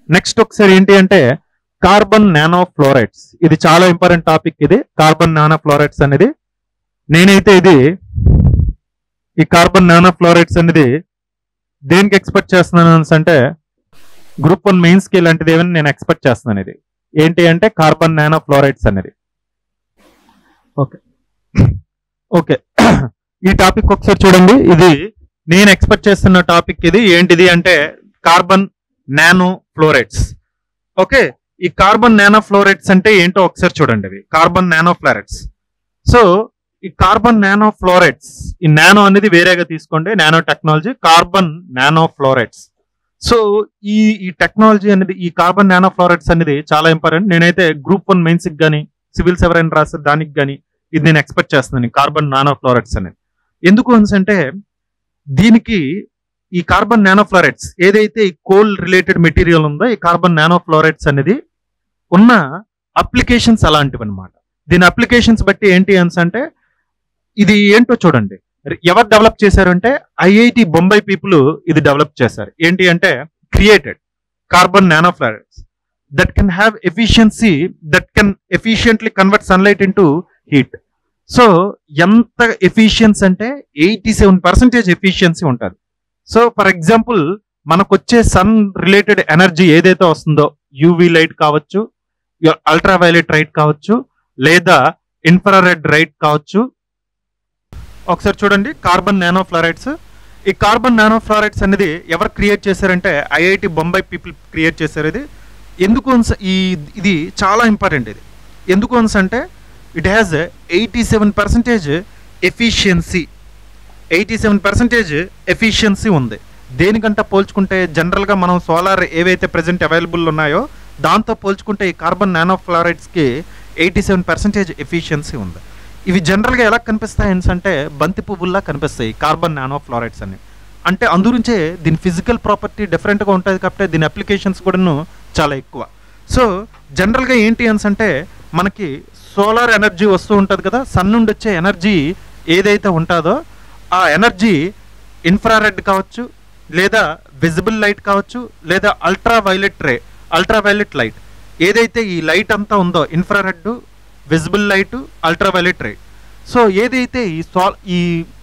next ఒకసారి ఏంటి అంటే కార్బన్ నానో ఫ్లోరైడ్స్ ఇది చాలా ఇంపార్టెంట్ టాపిక్ ఇది కార్బన్ నానో ఫ్లోరైడ్స్ అనేది నేనైతే ఇది ఈ కార్బన్ నానో ఫ్లోరైడ్స్ అనేది దేనికి ఎక్స్పెక్ట్ చేస్తున్నాను అనేసి అంటే గ్రూప్ వన్ మెయిన్స్ కి ఇలాంటిది ఏమైనా నేను ఎక్స్పెక్ట్ చేస్తున్నాను ఇది ఏంటి అంటే కార్బన్ నానో ఫ్లోరైడ్స్ అనేది ఓకే ఓకే ఈ టాపిక్ ఒకసారి చూడండి ఇది నేను ఎక్స్పెక్ట్ చేస్తున్న టాపిక్ ఇది ఏంటిది అంటే కార్బన్ నానో ఫ్లోరైడ్స్ ఓకే ఈ కార్బన్ నానో ఫ్లోరైడ్స్ అంటే ఏంటో ఒకసారి చూడండి ఇవి కార్బన్ నానో ఫ్లోరైడ్స్ సో ఈ కార్బన్ నానో ఫ్లోరైడ్స్ ఈ నానో అనేది వేరేగా తీసుకోండి nano technology carbon nano fluorides so ఈ ఈ టెక్నాలజీ అనేది ఈ కార్బన్ నానో ఫ్లోరైడ్స్ అనేది చాలా ఇంపార్టెంట్ నేనైతే గ్రూప్ వన్ మెయిన్స్ కి కానీ సివిల్స్ ఎవరైనా రాస్తే దానికి కానీ ఇది నేను ఎక్స్పెక్ట్ చేస్తున్నాను ఈ కార్బన్ నానో ఫ్లోరైడ్స్ అనేది ఎందుకు అనేసి అంటే దీనికి ఈ కార్బన్ నానో ఫ్లోరైడ్స్ ఏదైతే ఈ కోల్ రిలేటెడ్ మెటీరియల్ ఉందో ఈ కార్బన్ నానో ఫ్లోరైడ్స్ అనేది ఉన్న అప్లికేషన్స్ అలాంటివి అనమాట దీని అప్లికేషన్స్ బట్టి ఏంటి అనేసి అంటే ఇది ఏంటో చూడండి ఎవరు డెవలప్ చేశారంటే ఐఐటి బొంబాయి పీపుల్ ఇది డెవలప్ చేశారు ఏంటి అంటే created carbon nano fluorides that can have efficiency that can efficiently convert sunlight into heat so ఎంత ఎఫిషియన్స్ అంటే ఎయిటీ సెవెన్ పర్సెంటేజ్ ఎఫిషియన్సీ ఉంటుంది సో ఫర్ ఎగ్జాంపుల్ మనకు వచ్చే సన్ రిలేటెడ్ ఎనర్జీ ఏదైతే వస్తుందో యూవి లైట్ కావచ్చు అల్ట్రా వైలెట్ రైట్ కావచ్చు లేదా ఇన్ఫ్రారెడ్ రైట్ కావచ్చు ఒకసారి చూడండి కార్బన్ నానో ఫ్లోరైడ్స్ ఈ కార్బన్ నానో ఫ్లోరైడ్స్ అనేది ఎవరు క్రియేట్ చేశారంటే ఐఐటి బొంబాయి పీపుల్ క్రియేట్ చేశారు ఇది ఎందుకు అన్స్- ఈ ఇది చాలా ఇంపార్టెంట్ ఇది ఎందుకు అన్స్ అంటే it has eighty seven percentage efficiency eighty seven percentage efficiency ఉంది దేనికంటే పోల్చుకుంటే జనరల్గా మనం సోలార్ ఏవైతే ప్రజెంట్ అవైలబుల్ ఉన్నాయో దాంతో పోల్చుకుంటే ఈ కార్బన్ నానో ఫ్లోరైడ్స్కి ఎయిటీ సెవెన్ పర్సెంటేజ్ ఎఫిషియన్సీ ఉంది ఇవి జనరల్గా ఎలా కనిపిస్తాయి అనేసి అంటే బంతి పువ్వుల్లా కనిపిస్తాయి కార్బన్ నానో ఫ్లోరైడ్స్ అని అంటే అందుగురించే దీని ఫిజికల్ ప్రాపర్టీ డిఫరెంట్గా ఉంటుంది కాబట్టి దీని అప్లికేషన్స్ కూడాను చాలా ఎక్కువ సో జనరల్గా ఏంటి అనేసి అంటే మనకి సోలార్ ఎనర్జీ వస్తూ ఉంటుంది కదా సన్ నుండి వచ్చే ఎనర్జీ ఏదైతే ఉంటుందో ఆ ఎనర్జీ ఇన్ఫ్రారెడ్ కావచ్చు లేదా విజిబుల్ లైట్ కావచ్చు లేదా ultraviolet ray ultraviolet light ఏదైతే ఈ లైట్ అంతా ఉందో infrared visible light ultraviolet ray so ఏదైతే ఈ సో ఈ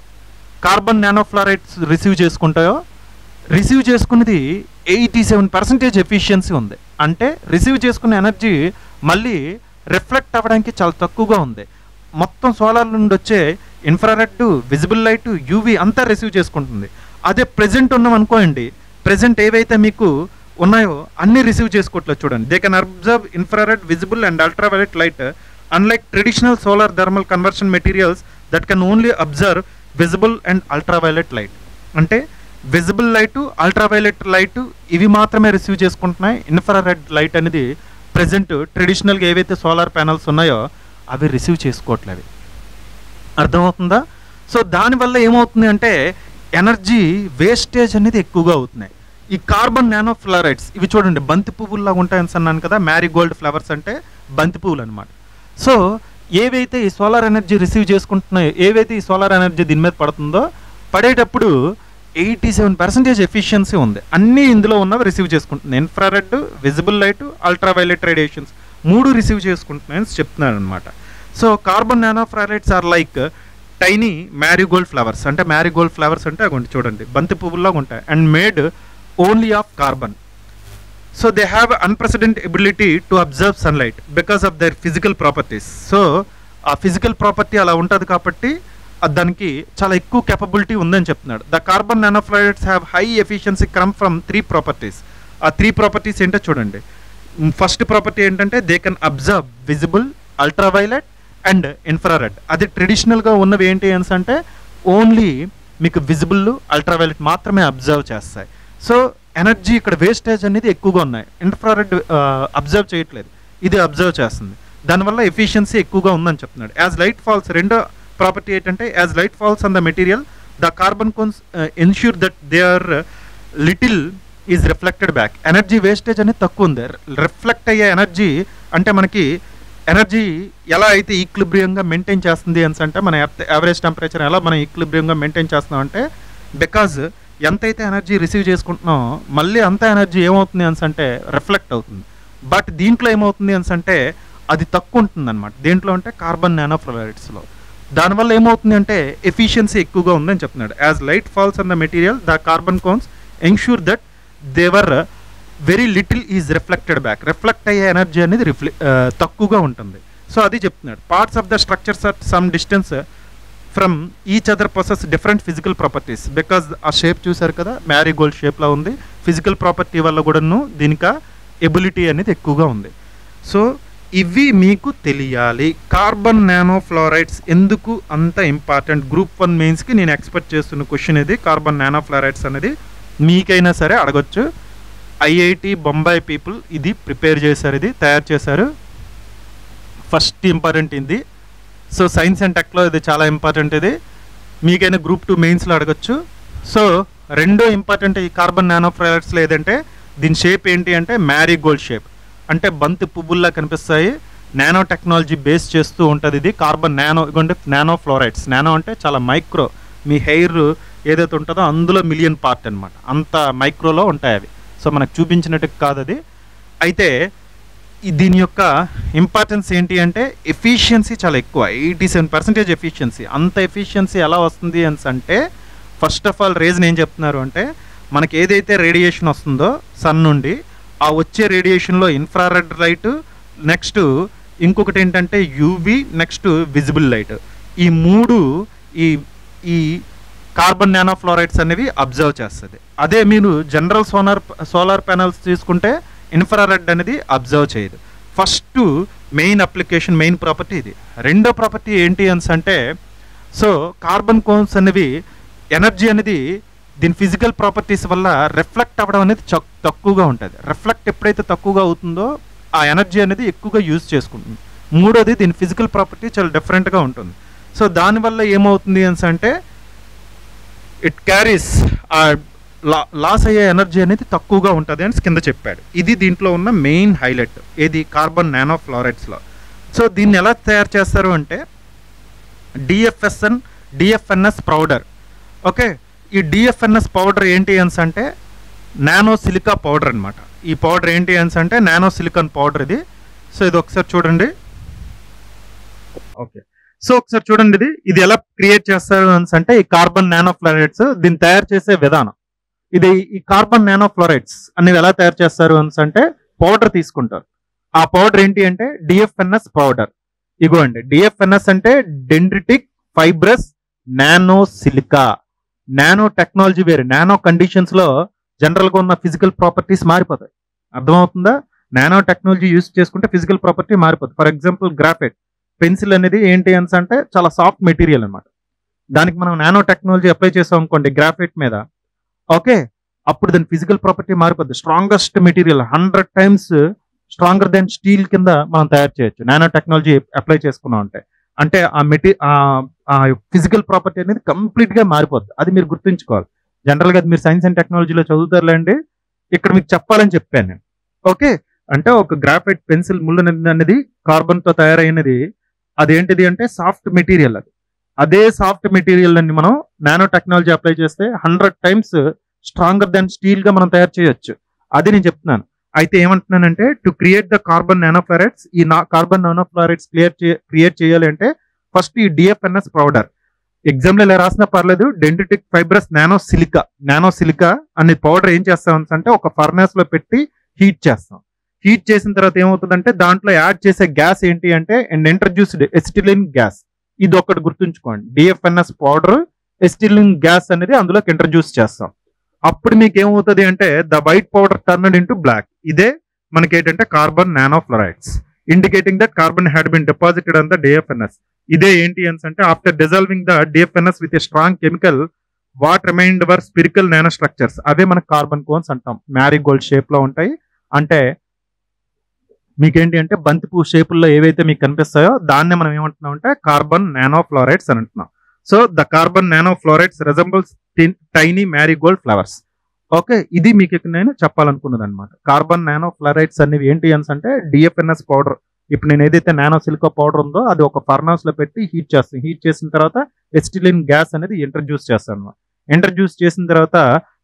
కార్బన్ నానోఫ్లోరైడ్స్ రిసీవ్ చేసుకుంటాయో రిసీవ్ చేసుకున్నది ఎయిటీ సెవెన్ పర్సెంటేజ్ ఎఫిషియన్సీ ఉంది అంటే రిసీవ్ చేసుకున్న ఎనర్జీ మళ్ళీ రిఫ్లెక్ట్ అవ్వడానికి చాలా తక్కువగా ఉంది మొత్తం సోలార్ నుండి వచ్చే ఇన్ఫ్రారెడ్ విజిబుల్ లైట్ యూవి అంతా రిసీవ్ చేసుకుంటుంది అదే ప్రెజెంట్ ఉన్నాం అనుకోండి ప్రెజెంట్ ఏవైతే మీకు ఉన్నాయో అన్ని రిసీవ్ చేసుకోవట్లేదు చూడండి they can absorb infrared visible and ultraviolet light unlike traditional solar thermal conversion materials that can only absorb visible and ultraviolet light అంటే విజిబుల్ లైట్ అల్ట్రావైలెట్ లైట్ ఇవి మాత్రమే రిసీవ్ చేసుకుంటున్నాయి ఇన్ఫ్రారెడ్ లైట్ అనేది ప్రజెంట్ ట్రెడిషనల్గా ఏవైతే solar panels ఉన్నాయో అవి receive చేసుకోవట్లేదు అర్థమవుతుందా సో దానివల్ల ఏమవుతుంది అంటే ఎనర్జీ వేస్టేజ్ అనేది ఎక్కువగా అవుతున్నాయి ఈ కార్బన్ నానో ఫ్లవరైడ్స్ ఇవి చూడండి బంతి పువ్వుల్లాగా ఉంటాయని అన్నాను కదా మ్యారీగోల్డ్ ఫ్లవర్స్ అంటే బంతి పువ్వులు అనమాట సో ఏవైతే ఈ సోలార్ ఎనర్జీ రిసీవ్ చేసుకుంటున్నాయో ఏవైతే ఈ సోలార్ ఎనర్జీ దీని మీద పడుతుందో పడేటప్పుడు ఎయిటీ సెవెన్ పర్సెంటేజ్ ఎఫిషియన్సీ ఉంది అన్నీ ఇందులో ఉన్నవి రిసీవ్ చేసుకుంటుంది infrared visible light ultraviolet radiations మూడు రిసీవ్ చేసుకుంటున్నాయని చెప్తున్నాను అనమాట so carbon nano flowers are like tiny marigold flowers అంటే మ్యారీగోల్డ్ ఫ్లవర్స్ అంటే అగోండి చూడండి బంతి పువ్వుల్లాగా ఉంటాయి and made only of carbon so they have unprecedented ability to absorb sunlight because of their physical properties so ఆ ఫిజికల్ ప్రాపర్టీ అలా ఉంటుంది కాబట్టి అది దానికి చాలా ఎక్కువ కెపబిలిటీ ఉందని చెప్తున్నాడు the carbon nanofluorides have high efficiency come from three properties ఆ త్రీ ప్రాపర్టీస్ ఏంటో చూడండి ఫస్ట్ ప్రాపర్టీ ఏంటంటే they can absorb visible ultraviolet and infrared అది ట్రెడిషనల్గా ఉన్నవి ఏంటి అనేసి అంటే ఓన్లీ మీకు విజిబుల్ అల్ట్రావైలెట్ మాత్రమే అబ్జర్వ్ చేస్తాయి సో ఎనర్జీ ఇక్కడ వేస్టేజ్ అనేది ఎక్కువగా ఉన్నాయి ఇన్ఫ్రారెడ్ అబ్జర్వ్ చేయట్లేదు ఇది అబ్జర్వ్ చేస్తుంది దానివల్ల ఎఫిషియన్సీ ఎక్కువగా ఉందని చెప్తున్నాడు యాజ్ లైట్ ఫాల్స్ రెండో ప్రాపర్టీ ఏంటంటే as light falls on the material the carbon cones ensure that they are little is reflected back energy wastage అనేది తక్కువ ఉంది రిఫ్లెక్ట్ అయ్యే ఎనర్జీ అంటే మనకి ఎనర్జీ ఎలా అయితే ఈక్లిబ్రియంగా మెయింటైన్ చేస్తుంది అని అంటే మన యావరేజ్ టెంపరేచర్ ఎలా మనం ఈక్లిబ్రియంగా మెయింటైన్ చేస్తున్నాం అంటే బికాజ్ ఎంతైతే ఎనర్జీ రిసీవ్ చేసుకుంటున్నామో మళ్ళీ అంత ఎనర్జీ ఏమవుతుంది అని అంటే రిఫ్లెక్ట్ అవుతుంది బట్ దీంట్లో ఏమవుతుంది అని అంటే అది తక్కువ ఉంటుంది అనమాట దేంట్లో అంటే కార్బన్ నానో ఫ్లోరైడ్స్లో దానివల్ల ఏమవుతుంది అంటే ఎఫిషియన్సీ ఎక్కువగా ఉందని చెప్తున్నాడు as light falls on the material the carbon cones ensure that they're very little is reflected back reflect అయ్యే ఎనర్జీ అనేది రిఫ్లె తక్కువగా ఉంటుంది సో అది చెప్తున్నాడు parts of the structures are some distance from each other process different physical properties because ఆ shape చూసారు కదా మ్యారీగోల్డ్ షేప్లో ఉంది ఫిజికల్ ప్రాపర్టీ వల్ల కూడాను దీనికి ఎబిలిటీ అనేది ఎక్కువగా ఉంది సో ఇవి మీకు తెలియాలి కార్బన్ నానో ఫ్లోరైడ్స్ ఎందుకు అంత ఇంపార్టెంట్ గ్రూప్ వన్ మెయిన్స్కి నేను ఎక్స్పెక్ట్ చేస్తున్న క్వశ్చన్ ఇది కార్బన్ నానో ఫ్లోరైడ్స్ అనేది మీకైనా సరే అడగొచ్చు ఐఐటి బొంబాయి పీపుల్ ఇది ప్రిపేర్ చేశారు ఇది తయారు చేశారు ఫస్ట్ ఇంపార్టెంట్ ఇది సో సైన్స్ అండ్ టెక్లో ఇది చాలా ఇంపార్టెంట్ ఇది మీకైనా గ్రూప్ టూ మెయిన్స్లో అడగచ్చు సో రెండో ఇంపార్టెంట్ ఈ కార్బన్ నానో ఫ్లైట్స్లో ఏదంటే దీని షేప్ ఏంటి అంటే మ్యారీ గోల్డ్ షేప్ అంటే బంతి పువ్వుల్లా కనిపిస్తాయి నానో టెక్నాలజీ బేస్ చేస్తూ ఉంటుంది ఇది కార్బన్ నానో ఇదిగోండి నానో ఫ్లోరైడ్స్ నానో అంటే చాలా మైక్రో మీ హెయిర్ ఏదైతే ఉంటుందో అందులో మిలియన్ పార్ట్ అనమాట అంత మైక్రోలో ఉంటాయి అవి సో మనకు చూపించినట్టు కాదు అది అయితే ఈ దీని యొక్క ఇంపార్టెన్స్ ఏంటి అంటే ఎఫిషియన్సీ చాలా ఎక్కువ ఎయిటీ సెవెన్ పర్సెంటేజ్ ఎఫిషియన్సీ అంత ఎఫిషియన్సీ ఎలా వస్తుంది అని అంటే ఫస్ట్ ఆఫ్ ఆల్ రీజన్ ఏం చెప్తున్నారు అంటే మనకి ఏదైతే రేడియేషన్ వస్తుందో సన్ నుండి ఆ వచ్చే రేడియేషన్లో ఇన్ఫ్రారెడ్ లైట్ నెక్స్ట్ ఇంకొకటి ఏంటంటే యూవి నెక్స్ట్ విజిబుల్ లైట్ ఈ మూడు ఈ ఈ కార్బన్ నానో ఫ్లోరైడ్స్ అనేవి అబ్జర్వ్ చేస్తుంది అదే మీరు జనరల్ సోలార్ సోలార్ ప్యానల్స్ తీసుకుంటే ఇన్ఫ్రారెడ్ అనేది అబ్జర్వ్ చేయదు first main application main property ఇది రెండో ప్రాపర్టీ ఏంటి అని అంటే సో కార్బన్ కోన్స్ అనేవి ఎనర్జీ అనేది దీని ఫిజికల్ ప్రాపర్టీస్ వల్ల రిఫ్లెక్ట్ అవ్వడం అనేది చక్- తక్కువగా ఉంటుంది రిఫ్లెక్ట్ ఎప్పుడైతే తక్కువగా అవుతుందో ఆ ఎనర్జీ అనేది ఎక్కువగా యూజ్ చేసుకుంటుంది మూడోది దీని ఫిజికల్ ప్రాపర్టీ చాలా డిఫరెంట్గా ఉంటుంది సో దానివల్ల ఏమవుతుంది అని అంటే ఇట్ క్యారీస్ ఆ లాస్ అయ్యే ఎనర్జీ అనేది తక్కువగా ఉంటుంది అని కింద చెప్పాడు ఇది దీంట్లో ఉన్న మెయిన్ హైలైట్ ఏది కార్బన్ నానో ఫ్లోరైడ్స్లో సో దీన్ని ఎలా తయారు చేస్తారు అంటే డిఎఫ్ఎస్ఎన్ డిఎఫ్ఎన్ఎస్ పౌడర్ ఓకే ఈ డిఎఫ్ఎన్ఎస్ పౌడర్ ఏంటి అన్స్ అంటే నానో సిలికా పౌడర్ అన్నమాట ఈ పౌడర్ ఏంటి అన్స్ అంటే నానో సిలికాన్ పౌడర్ ఇది సో ఇది ఒకసారి చూడండి ఓకే సో ఒకసారి చూడండి ఇది ఇది ఎలా క్రియేట్ చేస్తారు అని అంటే ఈ కార్బన్ నానో ఫ్లోరైడ్స్ దీన్ని తయారు చేసే విధానం ఇది ఈ కార్బన్ నానో ఫ్లోరైడ్స్ అనేవి ఎలా తయారు చేస్తారు అని అంటే పౌడర్ తీసుకుంటారు ఆ పౌడర్ ఏంటి అంటే డిఎఫ్ఎన్ఎస్ పౌడర్ ఇగో అండి డిఎఫ్ఎన్ఎస్ అంటే dendritic fibrous nano silica nano technology వేరు నానో కండిషన్స్ లో జనరల్ గా ఉన్న ఫిజికల్ ప్రాపర్టీస్ మారిపోతాయి అర్థమవుతుందా నానో టెక్నాలజీ యూస్ చేసుకుంటే ఫిజికల్ ప్రాపర్టీ మారిపోతుంది ఫర్ ఎగ్జాంపుల్ గ్రాఫైట్ పెన్సిల్ అనేది ఏంటి అని అంటే చాలా సాఫ్ట్ మెటీరియల్ అన్నమాట దానికి మనం నానో టెక్నాలజీ అప్లై చేసాం అనుకోండి గ్రాఫైట్ మీద ఓకే అప్పుడు దాని ఫిజికల్ ప్రాపర్టీ మారిపోద్ది strongest material hundred times stronger than steel కింద మనం తయారు చేయొచ్చు నానో టెక్నాలజీ అప్లై చేసుకున్నాం అంటే అంటే ఆ మెటీ ఆ ఫిజికల్ ప్రాపర్టీ అనేది కంప్లీట్ గా మారిపోద్ది అది మీరు గుర్తుంచుకోవాలి జనరల్ గా అది మీరు సైన్స్ అండ్ టెక్నాలజీలో చదువుతారులేండి ఇక్కడ మీకు చెప్పాలని చెప్పాను నేను ఓకే అంటే ఒక గ్రాఫైట్ పెన్సిల్ ముళ్ళు అనేది- అనేది కార్బన్ తో తయారైనది అదేంటిది అంటే సాఫ్ట్ మెటీరియల్ అది అదే సాఫ్ట్ మెటీరియల్ అని మనం నానో టెక్నాలజీ అప్లై చేస్తే hundred times stronger than steel గా మనం తయారు చేయొచ్చు అది నేను చెప్తున్నాను అయితే ఏమంటున్నానంటే to create the carbon nanofluorides ఈ కార్బన్ నానోఫ్లోరైడ్స్ క్లియర్ క్రియేట్ చేయాలి అంటే ఫస్ట్ ఈ డిఎఫ్ఎన్ఎస్ పౌడర్ ఎగ్జామ్ లో ఇలా రాసినా పర్లేదు dendritic fibrous nano silica nano silica అనే పౌడర్ ఏం చేస్తాం అంటే ఒక ఫర్నాస్ లో పెట్టి హీట్ చేస్తాం హీట్ చేసిన తర్వాత ఏమవుతుందంటే దాంట్లో యాడ్ చేసే గ్యాస్ ఏంటి అంటే అండ్ ఇంట్రడ్యూస్డ్ ఎస్టిలిన్ గ్యాస్ ఇది ఒకటి గుర్తుంచుకోండి డిఎఫ్ఎన్ఎస్ పౌడర్ ఎస్టిలిన్ గ్యాస్ అనేది అందులోకి ఇంట్రడ్యూస్ చేస్తాం అప్పుడు మీకు ఏమవుతుంది అంటే the white powder turned into black ఇదే మనకి ఏంటంటే carbon nano fluorides indicating that carbon had been deposited on the DFNS ఇదే ఏంటి అని అంటే after dissolving the DFNS with a strong chemical what remained were spherical nano structures అవే మనకు carbon cones అంటాం మ్యారీగోల్డ్ షేప్ లో ఉంటాయి అంటే మీకేంటి అంటే బంతిపూ షేపుల్లో ఏవైతే మీకు కనిపిస్తాయో దాన్నే మనం ఏమంటున్నాం అంటే కార్బన్ నానో ఫ్లోరైడ్స్ అని అంటున్నాం so the carbon nano fluorides resembles tiny marigold flowers okay ఇది మీకు ఇక్కడ నేను చెప్పాలనుకున్నది అనమాట కార్బన్ నానో ఫ్లోరైడ్స్ అనేవి ఏంటి అని అంటే డిఎఫ్ఎన్ఎస్ పౌడర్ ఇప్పుడు నేను ఏదైతే నానో సిలికా పౌడర్ ఉందో అది ఒక ఫర్నాస్ లో పెట్టి హీట్ చేస్తాను హీట్ చేసిన తర్వాత ఎస్టిలిన్ గ్యాస్ అనేది ఇంట్రడ్యూస్ చేస్తాను అనమాట ఇంట్రడ్యూస్ చేసిన తర్వాత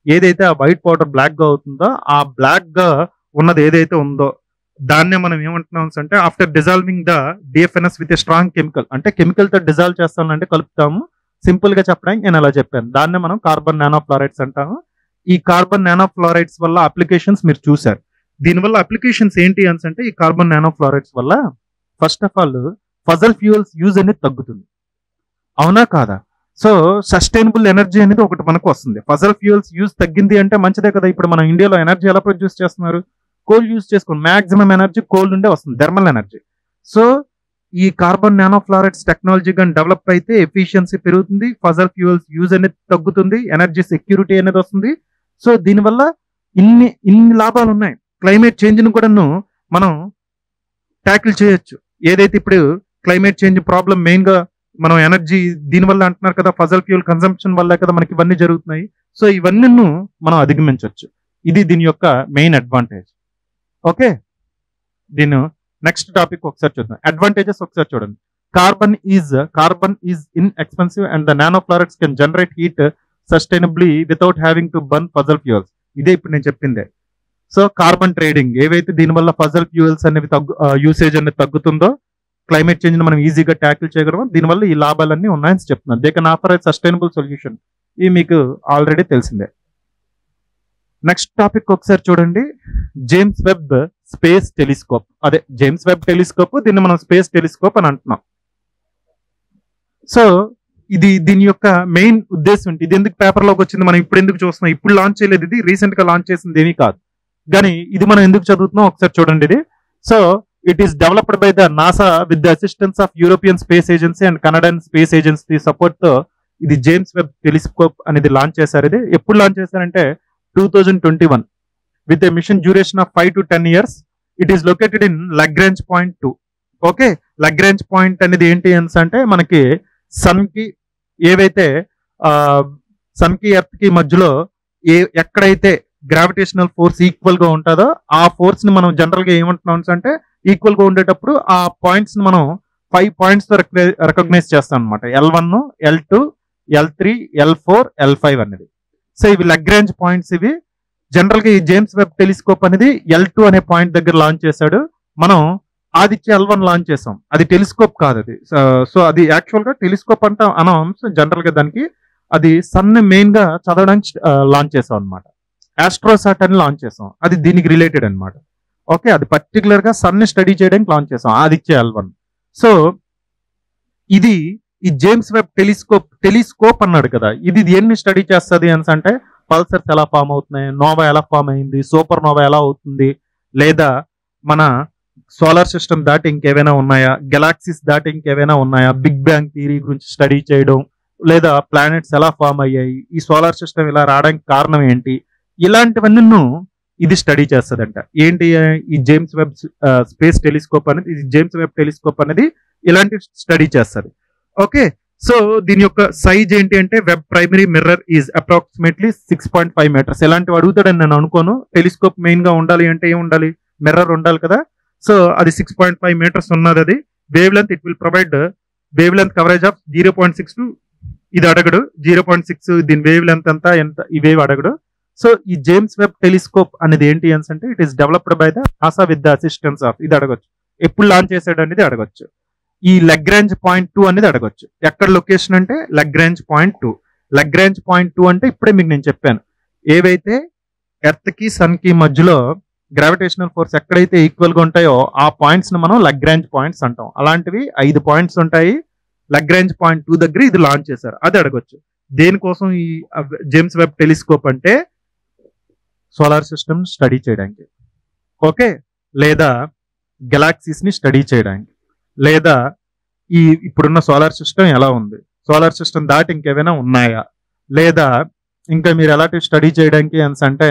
ఏదైతే ఆ వైట్ పౌడర్ బ్లాక్ గా అవుతుందో ఆ బ్లాక్ గా ఉన్నది ఏదైతే ఉందో దాన్నే మనం ఏమంటున్నాం అంటే after dissolving the DFNS with strong chemical అంటే కెమికల్ తో డిజాల్వ్ చేస్తామంటే కలుపుతాము సింపుల్ గా చెప్పడానికి నేను అలా చెప్పాను దాన్నే మనం కార్బన్ నానో ఫ్లోరైడ్స్ అంటాము ఈ కార్బన్ నానో ఫ్లోరైడ్స్ వల్ల అప్లికేషన్స్ మీరు చూసారు దీనివల్ల అప్లికేషన్స్ ఏంటి అని అంటే ఈ కార్బన్ నానో ఫ్లోరైడ్స్ వల్ల first of all fossil fuels use అనేది తగ్గుతుంది అవునా కాదా సో సస్టైనబుల్ ఎనర్జీ అనేది ఒకటి మనకు వస్తుంది ఫజల్ ఫ్యూయల్స్ యూజ్ తగ్గింది అంటే మంచిదే కదా ఇప్పుడు మన ఇండియాలో ఎనర్జీ ఎలా ప్రొడ్యూస్ చేస్తున్నారు కోల్ యూజ్ చేసుకోండి మాక్సిమం ఎనర్జీ కోల్ నుండే వస్తుంది థర్మల్ ఎనర్జీ సో ఈ కార్బన్ నానో ఫ్లోరైడ్స్ టెక్నాలజీ కానీ డెవలప్ అయితే ఎఫిషియన్సీ పెరుగుతుంది ఫజల్ ఫ్యూయల్స్ యూజ్ అనేది తగ్గుతుంది ఎనర్జీ సెక్యూరిటీ అనేది వస్తుంది సో దీనివల్ల ఇన్ని ఇన్ని లాభాలు ఉన్నాయి క్లైమేట్ చేంజ్ను కూడాను మనం ట్యాకిల్ చేయొచ్చు ఏదైతే ఇప్పుడు క్లైమేట్ చేంజ్ ప్రాబ్లం మెయిన్ గా మనం ఎనర్జీ దీనివల్ల అంటున్నారు కదా ఫజల్ ఫ్యూల్ కన్సంప్షన్ వల్ల కదా మనకి ఇవన్నీ జరుగుతున్నాయి సో ఇవన్నీ మనం అధిగమించవచ్చు ఇది దీని యొక్క మెయిన్ అడ్వాంటేజ్ ఓకే దీని నెక్స్ట్ టాపిక్ ఒకసారి చూద్దాం అడ్వాంటేజెస్ ఒకసారి చూడండి carbon is carbon is inexpensive and the nano fluorides can generate heat sustainably without having to burn fossil fuels ఇదే ఇప్పుడు నేను చెప్పిందే సో కార్బన్ ట్రేడింగ్ ఏవైతే దీనివల్ల ఫజల్ ఫ్యూయల్స్ అనేవి తగ్గు యూసేజ్ అనేది తగ్గుతుందో క్లైమేట్ చేంజ్ మనం ఈజీగా ట్యాకిల్ చేయగలము దీనివల్ల ఈ లాభాలన్నీ ఉన్నాయని చెప్తున్నాను they can offer sustainable solution ఇవి మీకు ఆల్రెడీ తెలిసిందే నెక్స్ట్ టాపిక్ ఒకసారి చూడండి జేమ్స్ వెబ్ స్పేస్ టెలిస్కోప్ అదే జేమ్స్ వెబ్ టెలిస్కోప్ దీన్ని మనం స్పేస్ టెలిస్కోప్ అని అంటున్నాం సో ఇది దీని యొక్క మెయిన్ ఉద్దేశం ఏంటి ఇది ఎందుకు పేపర్ లోకి వచ్చింది మనం ఇప్పుడు ఎందుకు చూస్తున్నాం ఇప్పుడు లాంచ్ చేయలేదు ఇది రీసెంట్ గా లాంచ్ చేసింది ఏమీ కాదు కానీ ఇది మనం ఎందుకు చదువుతున్నాం ఒకసారి చూడండి ఇది so it is developed by the NASA with the assistance of European space agency and Canadian space agency support తో ఇది జేమ్స్ వెబ్ టెలిస్కోప్ అనేది లాంచ్ చేశారు ఇది ఎప్పుడు లాంచ్ చేశారంటే two thousand twenty one with a mission duration of five to ten years it is located in Lagrange point two okay Lagrange point అనేది ఏంటి అని అంటే మనకి సన్ కి ఏవైతే సన్ కి ఎర్త్ కి మధ్యలో ఏ ఎక్కడైతే గ్రావిటేషనల్ ఫోర్స్ ఈక్వల్ గా ఉంటుందో ఆ ఫోర్స్ ని మనం జనరల్ గా ఏమంటున్నాం అంటే ఈక్వల్ గా ఉండేటప్పుడు ఆ పాయింట్స్ ని మనం ఫైవ్ పాయింట్స్ తో రికగ్నైజ్ చేస్తాం అనమాట L one L two L three L four L five అనేది సో ఇవి లగ్రాంజ్ పాయింట్స్ ఇవి జనరల్ గా ఈ జేమ్స్ వెబ్ టెలిస్కోప్ అనేది ఎల్ టూ అనే పాయింట్ దగ్గర లాంచ్ చేశాడు మనం ఆదిత్య ఎల్ వన్ లాంచ్ చేసాం అది టెలిస్కోప్ కాదు అది సో అది యాక్చువల్ గా టెలిస్కోప్ అంటే అనం జనరల్ గా దానికి అది సన్ మెయిన్ గా చదవడానికి లాంచ్ చేసాం అనమాట ఆస్ట్రోసాట్ అని లాంచ్ చేసాం అది దీనికి రిలేటెడ్ అన్నమాట ఓకే అది పర్టికులర్ గా సన్ ని స్టడీ చేయడానికి లాంచ్ చేసాం ఆదిత్య ఎల్ వన్ సో ఇది ఈ జేమ్స్ వెబ్ టెలిస్కోప్ టెలిస్కోప్ అన్నాడు కదా ఇది దేన్ని స్టడీ చేస్తుంది అని అంటే పల్సర్స్ ఎలా ఫామ్ అవుతున్నాయి నోవా ఎలా ఫామ్ అయింది సూపర్ నోవా ఎలా అవుతుంది లేదా మన సోలార్ సిస్టమ్ దాటి ఇంకేమైనా ఉన్నాయా గెలాక్సీస్ దాటి ఇంకేమైనా ఉన్నాయా బిగ్ బ్యాంగ్ థియరీ గురించి స్టడీ చేయడం లేదా ప్లానెట్స్ ఎలా ఫామ్ అయ్యాయి ఈ సోలార్ సిస్టమ్ ఇలా రావడానికి కారణం ఏంటి ఇలాంటివన్నీ ఇది స్టడీ చేస్తుందంట ఏంటి ఈ జేమ్స్ వెబ్ స్పేస్ టెలిస్కోప్ అనేది ఇది జేమ్స్ వెబ్ టెలిస్కోప్ అనేది ఇలాంటి స్టడీ చేస్తుంది ఓకే సో దీని యొక్క సైజ్ ఏంటి అంటే Webb primary mirror is approximately six point five metres ఎలాంటివి అడుగుతాడని నేను అనుకోను టెలిస్కోప్ మెయిన్ గా ఉండాలి అంటే ఏం ఉండాలి మిర్రర్ ఉండాలి కదా సో అది సిక్స్ పాయింట్ ఫైవ్ మీటర్స్ ఉన్నది అది wavelength it will provide wavelength coverage of zero point six to ఇది అడగడు జీరో పాయింట్ సిక్స్ దీని వేవ్ లెంత్ అంతా ఎంత ఈ వేవ్ అడగడు సో ఈ జేమ్స్ వెబ్ టెలిస్కోప్ అనేది ఏంటి అని అంటే it is developed by the NASA with the assistance of ఇది అడగొచ్చు ఎప్పుడు లాంచ్ చేశాడు అనేది అడగొచ్చు ఈ లగ్రాంజ్ పాయింట్ టూ అనేది అడగొచ్చు ఎక్కడ లొకేషన్ అంటే Lagrange point two Lagrange point two అంటే ఇప్పుడే మీకు నేను చెప్పాను ఏవైతే ఎర్త్ కి సన్ కి మధ్యలో గ్రావిటేషనల్ ఫోర్స్ ఎక్కడైతే ఈక్వల్ గా ఉంటాయో ఆ పాయింట్స్ ని మనం లగ్రాంజ్ పాయింట్స్ అంటాం అలాంటివి ఐదు పాయింట్స్ ఉంటాయి లగ్రాంజ్ పాయింట్ టూ దగ్గర ఇది లాంచ్ చేశారు అది అడగొచ్చు దేనికోసం ఈ జేమ్స్ వెబ్ టెలిస్కోప్ అంటే సోలార్ సిస్టమ్ స్టడీ చేయడానికి ఓకే లేదా గెలాక్సీస్ ని స్టడీ చేయడానికి లేదా ఈ ఇప్పుడున్న సోలార్ సిస్టమ్ ఎలా ఉంది సోలార్ సిస్టమ్ దాటి ఇంకేమైనా ఉన్నాయా లేదా ఇంకా మీరు ఎలాంటి స్టడీ చేయడానికి అని అంటే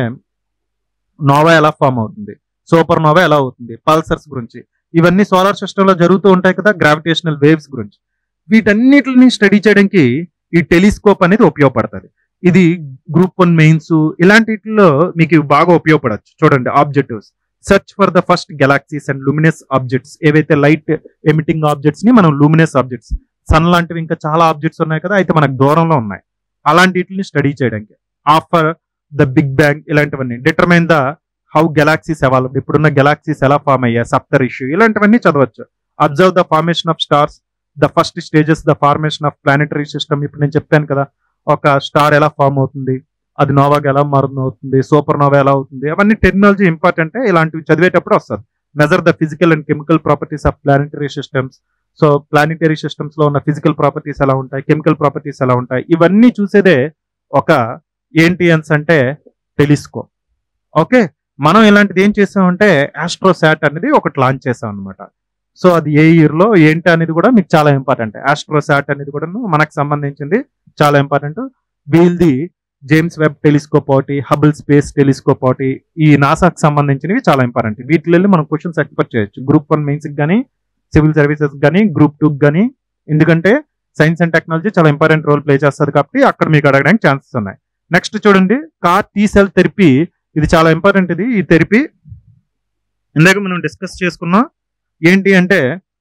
నోవా ఎలా ఫామ్ అవుతుంది సూపర్ నోవా ఎలా అవుతుంది పల్సర్స్ గురించి ఇవన్నీ సోలార్ సిస్టమ్ లో జరుగుతూ ఉంటాయి కదా గ్రావిటేషనల్ వేవ్స్ గురించి వీటన్నిటిని స్టడీ చేయడానికి ఈ టెలిస్కోప్ అనేది ఉపయోగపడుతుంది ఇది గ్రూప్ వన్ మెయిన్స్ ఇలాంటిలో మీకు ఇవి బాగా ఉపయోగపడచ్చు చూడండి objectives search for the first galaxies and luminous objects ఏవైతే లైట్ ఎమిటింగ్ ఆబ్జెక్ట్స్ ని మనం లూమినస్ ఆబ్జెక్ట్స్ సన్ లాంటివి ఇంకా చాలా ఆబ్జెక్ట్స్ ఉన్నాయి కదా అయితే మనకు దూరంలో ఉన్నాయి అలాంటి స్టడీ చేయడానికి ఆఫర్ ద బిగ్ బ్యాంగ్ ఇలాంటివన్నీ determine the how galaxies evolve ఇప్పుడున్న గెలాక్సీస్ ఎలా ఫామ్ అయ్యాయి సప్తర్ ఇష్యూ ఇలాంటివన్నీ చదవచ్చు observe the formation of stars the first stages the formation of planetary system ఇప్పుడు నేను చెప్పాను కదా ఒక స్టార్ ఎలా ఫామ్ అవుతుంది అది నోవాగా ఎలా మారుతుంది అవుతుంది సూపర్ నోవా ఎలా అవుతుంది అవన్నీ టెక్నాలజీ ఇంపార్టెంట్ ఇలాంటివి చదివేటప్పుడు వస్తుంది measure the physical and chemical properties of planetary systems so planetary systems లో ఉన్న ఫిజికల్ ప్రాపర్టీస్ ఎలా ఉంటాయి కెమికల్ ప్రాపర్టీస్ ఎలా ఉంటాయి ఇవన్నీ చూసేదే ఒక ఏంటి అన్స్ అంటే టెలిస్కోప్ ఓకే మనం ఇలాంటిది ఏం చేసామంటే ఆస్ట్రోసాట్ అనేది ఒకటి లాంచ్ చేసాం అనమాట సో అది ఏ ఇయర్ లో ఏంటి అనేది కూడా మీకు చాలా ఇంపార్టెంట్ ఆస్ట్రోసాట్ అనేది కూడా మనకు సంబంధించింది చాలా ఇంపార్టెంట్ వీల్ది జేమ్స్ వెబ్ టెలిస్కోప్ ఒకటి హబుల్ స్పేస్ టెలిస్కోప్ ఒకటి ఈ నాసాకి సంబంధించినవి చాలా ఇంపార్టెంట్ వీటిలో వెళ్ళి మనం క్వశ్చన్స్ ఎక్స్పెక్ట్ చేయొచ్చు గ్రూప్ వన్ మెయిన్స్ కానీ సివిల్ సర్వీసెస్ కానీ గ్రూప్ టూ కానీ ఎందుకంటే సైన్స్ అండ్ టెక్నాలజీ చాలా ఇంపార్టెంట్ రోల్ ప్లే చేస్తుంది కాబట్టి అక్కడ మీకు అడగడానికి ఛాన్సెస్ ఉన్నాయి నెక్స్ట్ చూడండి కార్ టీ సెల్ థెరపీ ఇది చాలా ఇంపార్టెంట్ ఇది ఈ థెరపీ ఇందాక మనం డిస్కస్ చేసుకున్నాం ఏంటి అంటే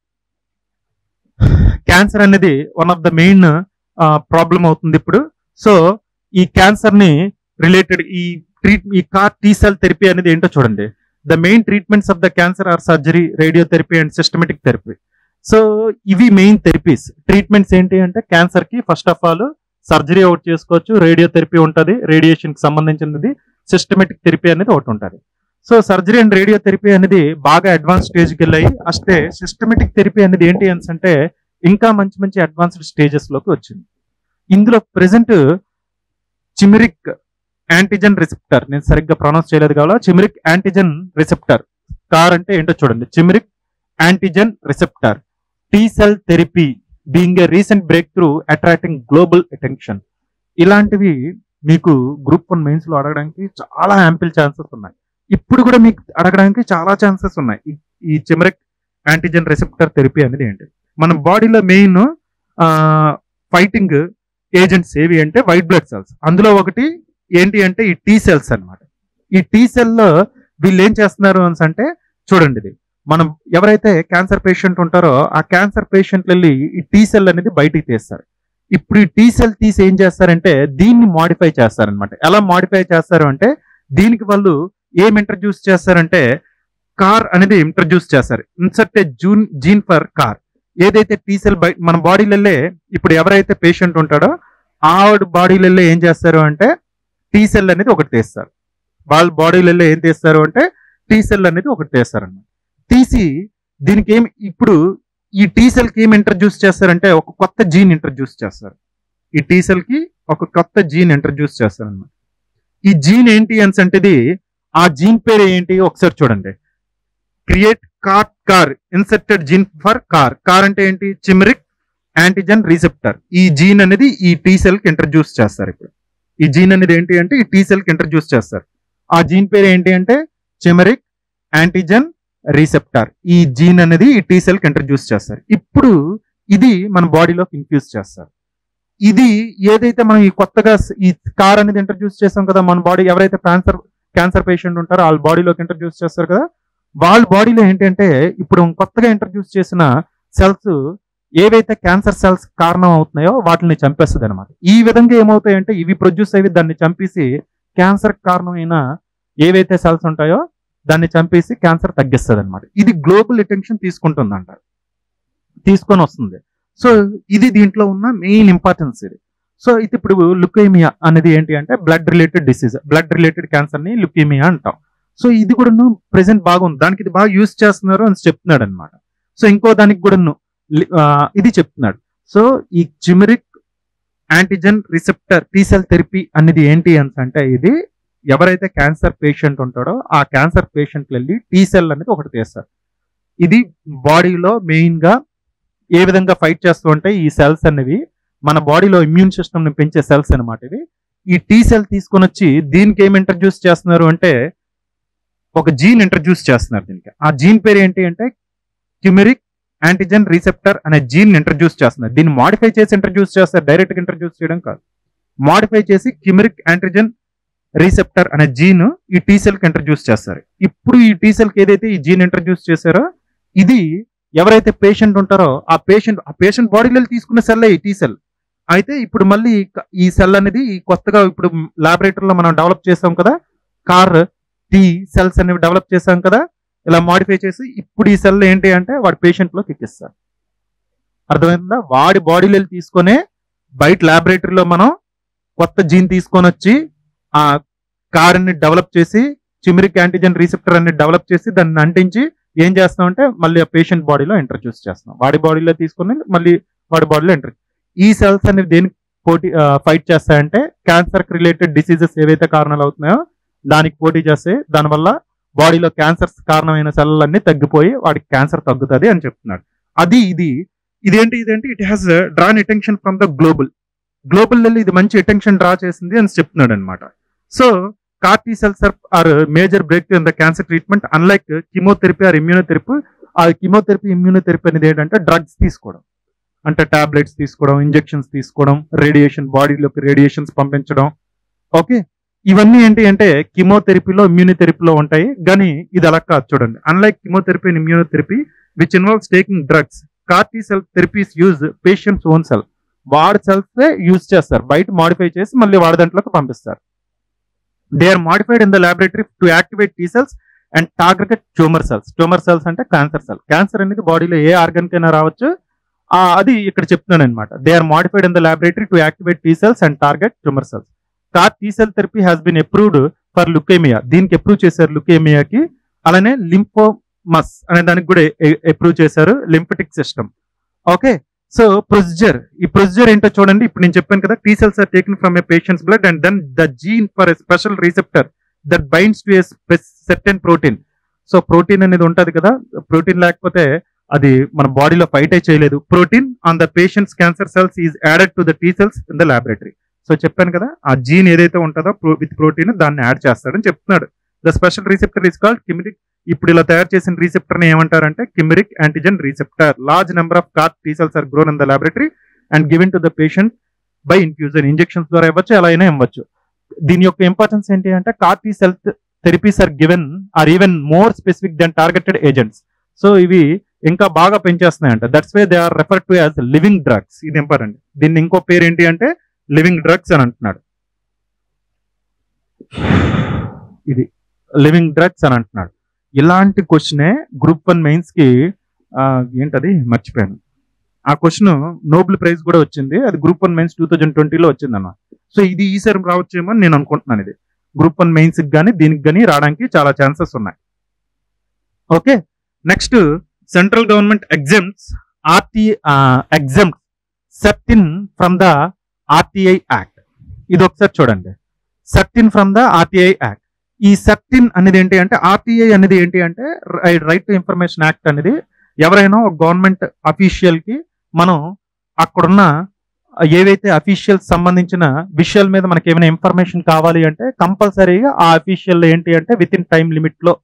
క్యాన్సర్ అనేది one of the main problem అవుతుంది ఇప్పుడు సో ఈ క్యాన్సర్ ని రిలేటెడ్ ఈ ట్రీట్ ఈ కార్ టీ సెల్ థెరపీ అనేది ఏంటో చూడండి the main treatments of the cancer are surgery radiotherapy and systematic therapy so ఇవి మెయిన్ థెరపీస్ ట్రీట్మెంట్స్ ఏంటి అంటే క్యాన్సర్ కి ఫస్ట్ ఆఫ్ ఆల్ సర్జరీ ఒకటి చేసుకోవచ్చు రేడియోథెరపీ ఉంటుంది రేడియేషన్ కి సంబంధించినది సిస్టమేటిక్ థెరపీ అనేది ఒకటి ఉంటుంది సో సర్జరీ అండ్ రేడియోథెరపీ అనేది బాగా అడ్వాన్స్ స్టేజ్కి వెళ్ళాయి అస్తే సిస్టమేటిక్ థెరపీ అనేది ఏంటి అని అంటే ఇంకా మంచి మంచి అడ్వాన్స్డ్ స్టేజెస్ లోకి వచ్చింది ఇందులో ప్రెసెంట్ చిమిరిక్ యాంటీజెన్ రిసెప్టర్ నేను సరిగ్గా ప్రొనౌన్స్ చేయలేదు కావాలా చిమిరిక్ యాంటీజెన్ రిసెప్టర్ కార్ అంటే ఏంటో చూడండి chimeric antigen receptor T cell therapy being a recent breakthrough attracting global attention ఇలాంటివి మీకు గ్రూప్ వన్ మెయిన్స్ లో అడగడానికి చాలా యాంపిల్ ఛాన్సెస్ ఉన్నాయి ఇప్పుడు కూడా మీకు అడగడానికి చాలా ఛాన్సెస్ ఉన్నాయి ఈ- ఈ చిమరిక్ యాంటీజెన్ రిసెప్టర్ థెరపీ అనేది ఏంటి మన బాడీలో మెయిన్ ఫైటింగ్ ఏజెంట్స్ ఏవి అంటే వైట్ బ్లడ్ సెల్స్ అందులో ఒకటి ఏంటి అంటే ఈ టీ సెల్స్ అన్నమాట ఈ టీ సెల్లో వీళ్ళు ఏం చేస్తున్నారు అని అంటే చూడండి ఇది మనం ఎవరైతే క్యాన్సర్ పేషెంట్ ఉంటారో ఆ క్యాన్సర్ పేషెంట్ వెళ్ళి ఈ టీ సెల్ అనేది బయటికి తీస్తారు ఇప్పుడు ఈ టీ సెల్ తీసి ఏం చేస్తారంటే దీన్ని మాడిఫై చేస్తారనమాట ఎలా మాడిఫై చేస్తారు అంటే దీనికి వాళ్ళు ఏం ఇంట్రడ్యూస్ చేస్తారంటే కార్ అనేది ఇంట్రడ్యూస్ చేస్తారు ఇన్సర్ట్ జూన్ జీన్ ఫర్ కార్ ఏదైతే టీ సెల్ బయట మన బాడీలలో ఇప్పుడు ఎవరైతే పేషెంట్ ఉంటాడో ఆవిడ బాడీలలో ఏం చేస్తారు అంటే టీ సెల్ అనేది ఒకటి తీస్తారు వాళ్ళ బాడీలలో ఏం తీస్తారు అంటే టీ సెల్ అనేది ఒకటి తీస్తారు అన్నమాట తీసి దీనికి ఏం ఇప్పుడు ఈ టీ సెల్ కి ఏం ఇంట్రడ్యూస్ చేస్తారంటే ఒక కొత్త జీన్ ఇంట్రడ్యూస్ చేస్తారు ఈ టీ సెల్ కి ఒక కొత్త జీన్ ఇంట్రడ్యూస్ చేస్తారు అన్నమాట ఈ జీన్ ఏంటి అని అంటే ఆ జీన్ పేరు ఏంటి ఒకసారి చూడండి create CAR CAR incepted gene for CAR CAR అంటే ఏంటి చిమరిక్ యాంటీజెన్ రీసెప్టర్ ఈ జీన్ అనేది ఈ టీ సెల్ కి ఇంట్రడ్యూస్ చేస్తారు ఇప్పుడు ఈ జీన్ అనేది ఏంటి అంటే ఈ టీ సెల్ కి ఇంట్రడ్యూస్ చేస్తారు ఆ జీన్ పేరు ఏంటి అంటే చిమరిక్ యాంటీజెన్ రీసెప్టార్ ఈ జీన్ అనేది ఈ టీ సెల్ కి ఇంట్రడ్యూస్ చేస్తారు ఇప్పుడు ఇది మన బాడీలోకి ఇన్ఫ్యూజ్ చేస్తారు ఇది ఏదైతే మనం ఈ కొత్తగా స- ఈ కార్ అనేది ఇంట్రడ్యూస్ చేస్తాం కదా మన బాడీ ఎవరైతే క్యాన్సర్ క్యాన్సర్ పేషెంట్ ఉంటారో వాళ్ళ బాడీలోకి ఇంట్రడ్యూస్ చేస్తారు కదా వాళ్ళ బాడీలో ఏంటంటే ఇప్పుడు కొత్తగా ఇంట్రడ్యూస్ చేసిన సెల్స్ ఏవైతే క్యాన్సర్ సెల్స్ కారణం అవుతున్నాయో వాటిని చంపేస్తుంది అనమాట ఈ విధంగా ఏమవుతాయంటే ఇవి ప్రొడ్యూస్ అయ్యి దాన్ని చంపేసి క్యాన్సర్ కారణమైన ఏవైతే సెల్స్ ఉంటాయో దాన్ని చంపేసి క్యాన్సర్ తగ్గిస్తుంది అనమాట ఇది గ్లోబల్ అటెన్షన్ తీసుకుంటుందంట తీసుకొని వస్తుంది సో ఇది దీంట్లో ఉన్న మెయిన్ ఇంపార్టెన్స్ ఇది సో ఇది ఇప్పుడు లుకేమియా అనేది ఏంటి అంటే blood related disease blood related cancer ని లుకేమియా అంటాం సో ఇది కూడా ప్రెసెంట్ బాగుంది దానికి ఇది బాగా యూజ్ చేస్తున్నారు అని చెప్తున్నాడు అనమాట సో ఇంకో దానికి కూడా ఇది చెప్తున్నాడు సో ఈ chimeric antigen receptor T cell therapy అనేది ఏంటి అని అంటే ఇది ఎవరైతే క్యాన్సర్ పేషెంట్ ఉంటాడో ఆ క్యాన్సర్ పేషెంట్ వెళ్ళి టీ సెల్ అనేది ఒకటి తీస్తారు ఇది బాడీలో మెయిన్ గా ఏ విధంగా ఫైట్ చేస్తూ ఉంటాయి ఈ సెల్స్ అనేవి మన బాడీలో ఇమ్యూన్ సిస్టమ్ ని పెంచే సెల్స్ అన్నమాట ఇవి ఈ టీ సెల్ తీసుకొని వచ్చి దీనికి ఏం ఇంట్రడ్యూస్ చేస్తున్నారు అంటే ఒక జీన్ ఇంట్రడ్యూస్ చేస్తున్నారు దీనికి ఆ జీన్ పేరు ఏంటి అంటే క్యూమెరిక్ యాంటీజెన్ రీసెప్టర్ అనే జీన్ ఇంట్రడ్యూస్ చేస్తున్నారు దీన్ని మాడిఫై చేసి ఇంట్రడ్యూస్ చేస్తారు డైరెక్ట్ గా ఇంట్రడ్యూస్ చేయడం కాదు మాడిఫై చేసి క్యూమెరిక్ యాంటీజెన్ రీసెప్టర్ అనే జీన్ ఈ టీ సెల్ కి ఇంట్రడ్యూస్ చేస్తారు ఇప్పుడు ఈ టీ సెల్ కి ఏదైతే ఈ జీన్ ఇంట్రడ్యూస్ చేశారో ఇది ఎవరైతే పేషెంట్ ఉంటారో ఆ పేషెంట్ ఆ పేషెంట్ బాడీలో తీసుకున్న సెల్ ఈ టీ సెల్ అయితే ఇప్పుడు మళ్ళీ ఈ క- ఈ సెల్ అనేది ఈ కొత్తగా ఇప్పుడు లాబొరేటరీలో మనం డెవలప్ చేసాం కదా కార్ టీ సెల్స్ అనేవి డెవలప్ చేసాం కదా ఇలా మాడిఫై చేసి ఇప్పుడు ఈ సెల్ ఏంటి అంటే వాడి పేషెంట్ లో ఎక్కిస్తారు అర్థమైందా వాడి బాడీలో తీసుకొనే బయట లాబొరేటరీలో మనం కొత్త జీన్ తీసుకొని వచ్చి ఆ కార్ ని డెవలప్ చేసి చిమిరిక్ యాంటిజెన్ రీసెప్టర్ అన్ని డెవలప్ చేసి దాన్ని అంటించి ఏం చేస్తాం అంటే మళ్ళీ ఆ పేషెంట్ బాడీలో ఇంట్రడ్యూస్ చేస్తాం వాడి బాడీలో తీసుకొని మళ్ళీ వాడి బాడీలో ఎంటర్ ఈ సెల్స్ అనేవి దేనికి పోటీ ఫైట్ చేస్తాయంటే క్యాన్సర్ రిలేటెడ్ డిసీజెస్ ఏవైతే కారణాలు అవుతున్నాయో దానికి పోటీ చేస్తాయి దానివల్ల బాడీలో క్యాన్సర్స్ కారణమైన సెల్లన్నీ తగ్గిపోయి వాడికి క్యాన్సర్ తగ్గుతుంది అని చెప్తున్నాడు అది ఇది ఇదేంటి ఇదేంటి it has drawn attention from the global global level ఇది మంచి అటెన్షన్ డ్రా చేసింది అని చెప్తున్నాడు అనమాట so CAR T cells are major break in the cancer treatment unlike chemotherapy or immunotherapy ఆ కిమోథెరపీ ఇమ్యూనోథెరపీ అనేది ఏంటంటే డ్రగ్స్ తీసుకోవడం అంటే టాబ్లెట్స్ తీసుకోవడం ఇంజెక్షన్స్ తీసుకోవడం రేడియేషన్ బాడీలోకి రేడియేషన్స్ పంపించడం ఓకే ఇవన్నీ ఏంటి అంటే కిమోథెరపీలో ఇమ్యూనోథెరపీలో ఉంటాయి కానీ ఇది అలా కాదు చూడండి unlike chemotherapy and immunotherapy which involves taking drugs CAR T cell therapies use patient's own cell వాడి సెల్స్ యూజ్ చేస్తారు బయట మాడిఫై చేసి మళ్ళీ వాడి దాంట్లోకి పంపిస్తారు they are modified in the laboratory to activate T cells and target tumour cells tumour cells అంటే cancer cell cancer అనేది బాడీలో ఏ ఆర్గన్ కైనా రావచ్చు ఆ, అది ఇక్కడ చెప్తున్నాను అనమాట they are modified in the laboratory to activate T cells and target tumour cells CAR T cell therapy has been approved for leukaemia దీనికి అప్రూవ్ చేశారు లుకేమియాకి అలానే లింఫోమస్ అనే దానికి కూడా అప్రూవ్ చేశారు lymphatic system okay so procedure ఈ procedure ఏంటో చూడండి ఇప్పుడు నేను చెప్పాను కదా T cells are taken from a patient's blood and then the gene for a special receptor that binds to A certain protein so protein అనేది ఉంటది కదా ప్రోటీన్ లేకపోతే అది మన బాడీలో ఫైట్ చేయలేదు protein on the patient's cancer cells is added to the T cells in the laboratory so చెప్పాను కదా ఆ జీన్ ఏదైతే ఉంటుందో విత్ ప్రోటీన్ దాన్ని యాడ్ చేస్తాడని చెప్తున్నాడు the special receptor is called chimeric ఇప్పుడు ఇలా తయారు చేసిన రీసెప్టర్ ని ఏమంటారంటే chimeric antigen receptor large number of CAR T cells are grown in the laboratory and given to the patient by infusion injections ద్వారా ఇవ్వచ్చు ఎలా అయినా ఇవ్వచ్చు దీని యొక్క ఇంపార్టెన్స్ ఏంటి అంటే CAR T cell therapies are given or even more specific than targeted agents so ఇవి ఇంకా బాగా పెంచేస్తున్నాయంట that's way they are refer to as living drugs ఇది ఇంపార్టెంట్ దీన్ని ఇంకో పేరు ఏంటి అంటే లివింగ్ డ్రగ్స్ అని అంటున్నాడు ఇది లివింగ్ డ్రగ్స్ అని అంటున్నాడు ఇలాంటి క్వశ్చనే గ్రూప్ వన్ మెయిన్స్ కి ఆ, ఏంటది మర్చిపోయాను ఆ క్వశ్చన్ నోబెల్ ప్రైజ్ కూడా వచ్చింది అది group one mains two thousand ట్వంటీలో వచ్చింది అన్న సో ఇది ఈసారి రావచ్చేమో అని నేను అనుకుంటున్నాను ఇది గ్రూప్ వన్ మెయిన్స్ కి కానీ దీనికి కానీ రావడానికి చాలా ఛాన్సెస్ ఉన్నాయి okay next central government exams RT exams certain from the RTI act ఇది ఒకసారి చూడండి certain from the RTI act ఈ సర్టిన్ అనేది ఏంటి అంటే ఆర్టీఐ అనేది ఏంటి అంటే రైట్ టు ఇన్ఫర్మేషన్ యాక్ట్ అనేది ఎవరైనా ఒక గవర్నమెంట్ అఫీషియల్ కి మనం అక్కడున్న ఏవైతే అఫీషియల్స్ సంబంధించిన విషయాల మీద మనకి ఏమైనా ఇన్ఫర్మేషన్ కావాలి అంటే కంపల్సరీగా ఆ అఫీషియల్ ఏంటి అంటే విత్ ఇన్ టైం లిమిట్ లో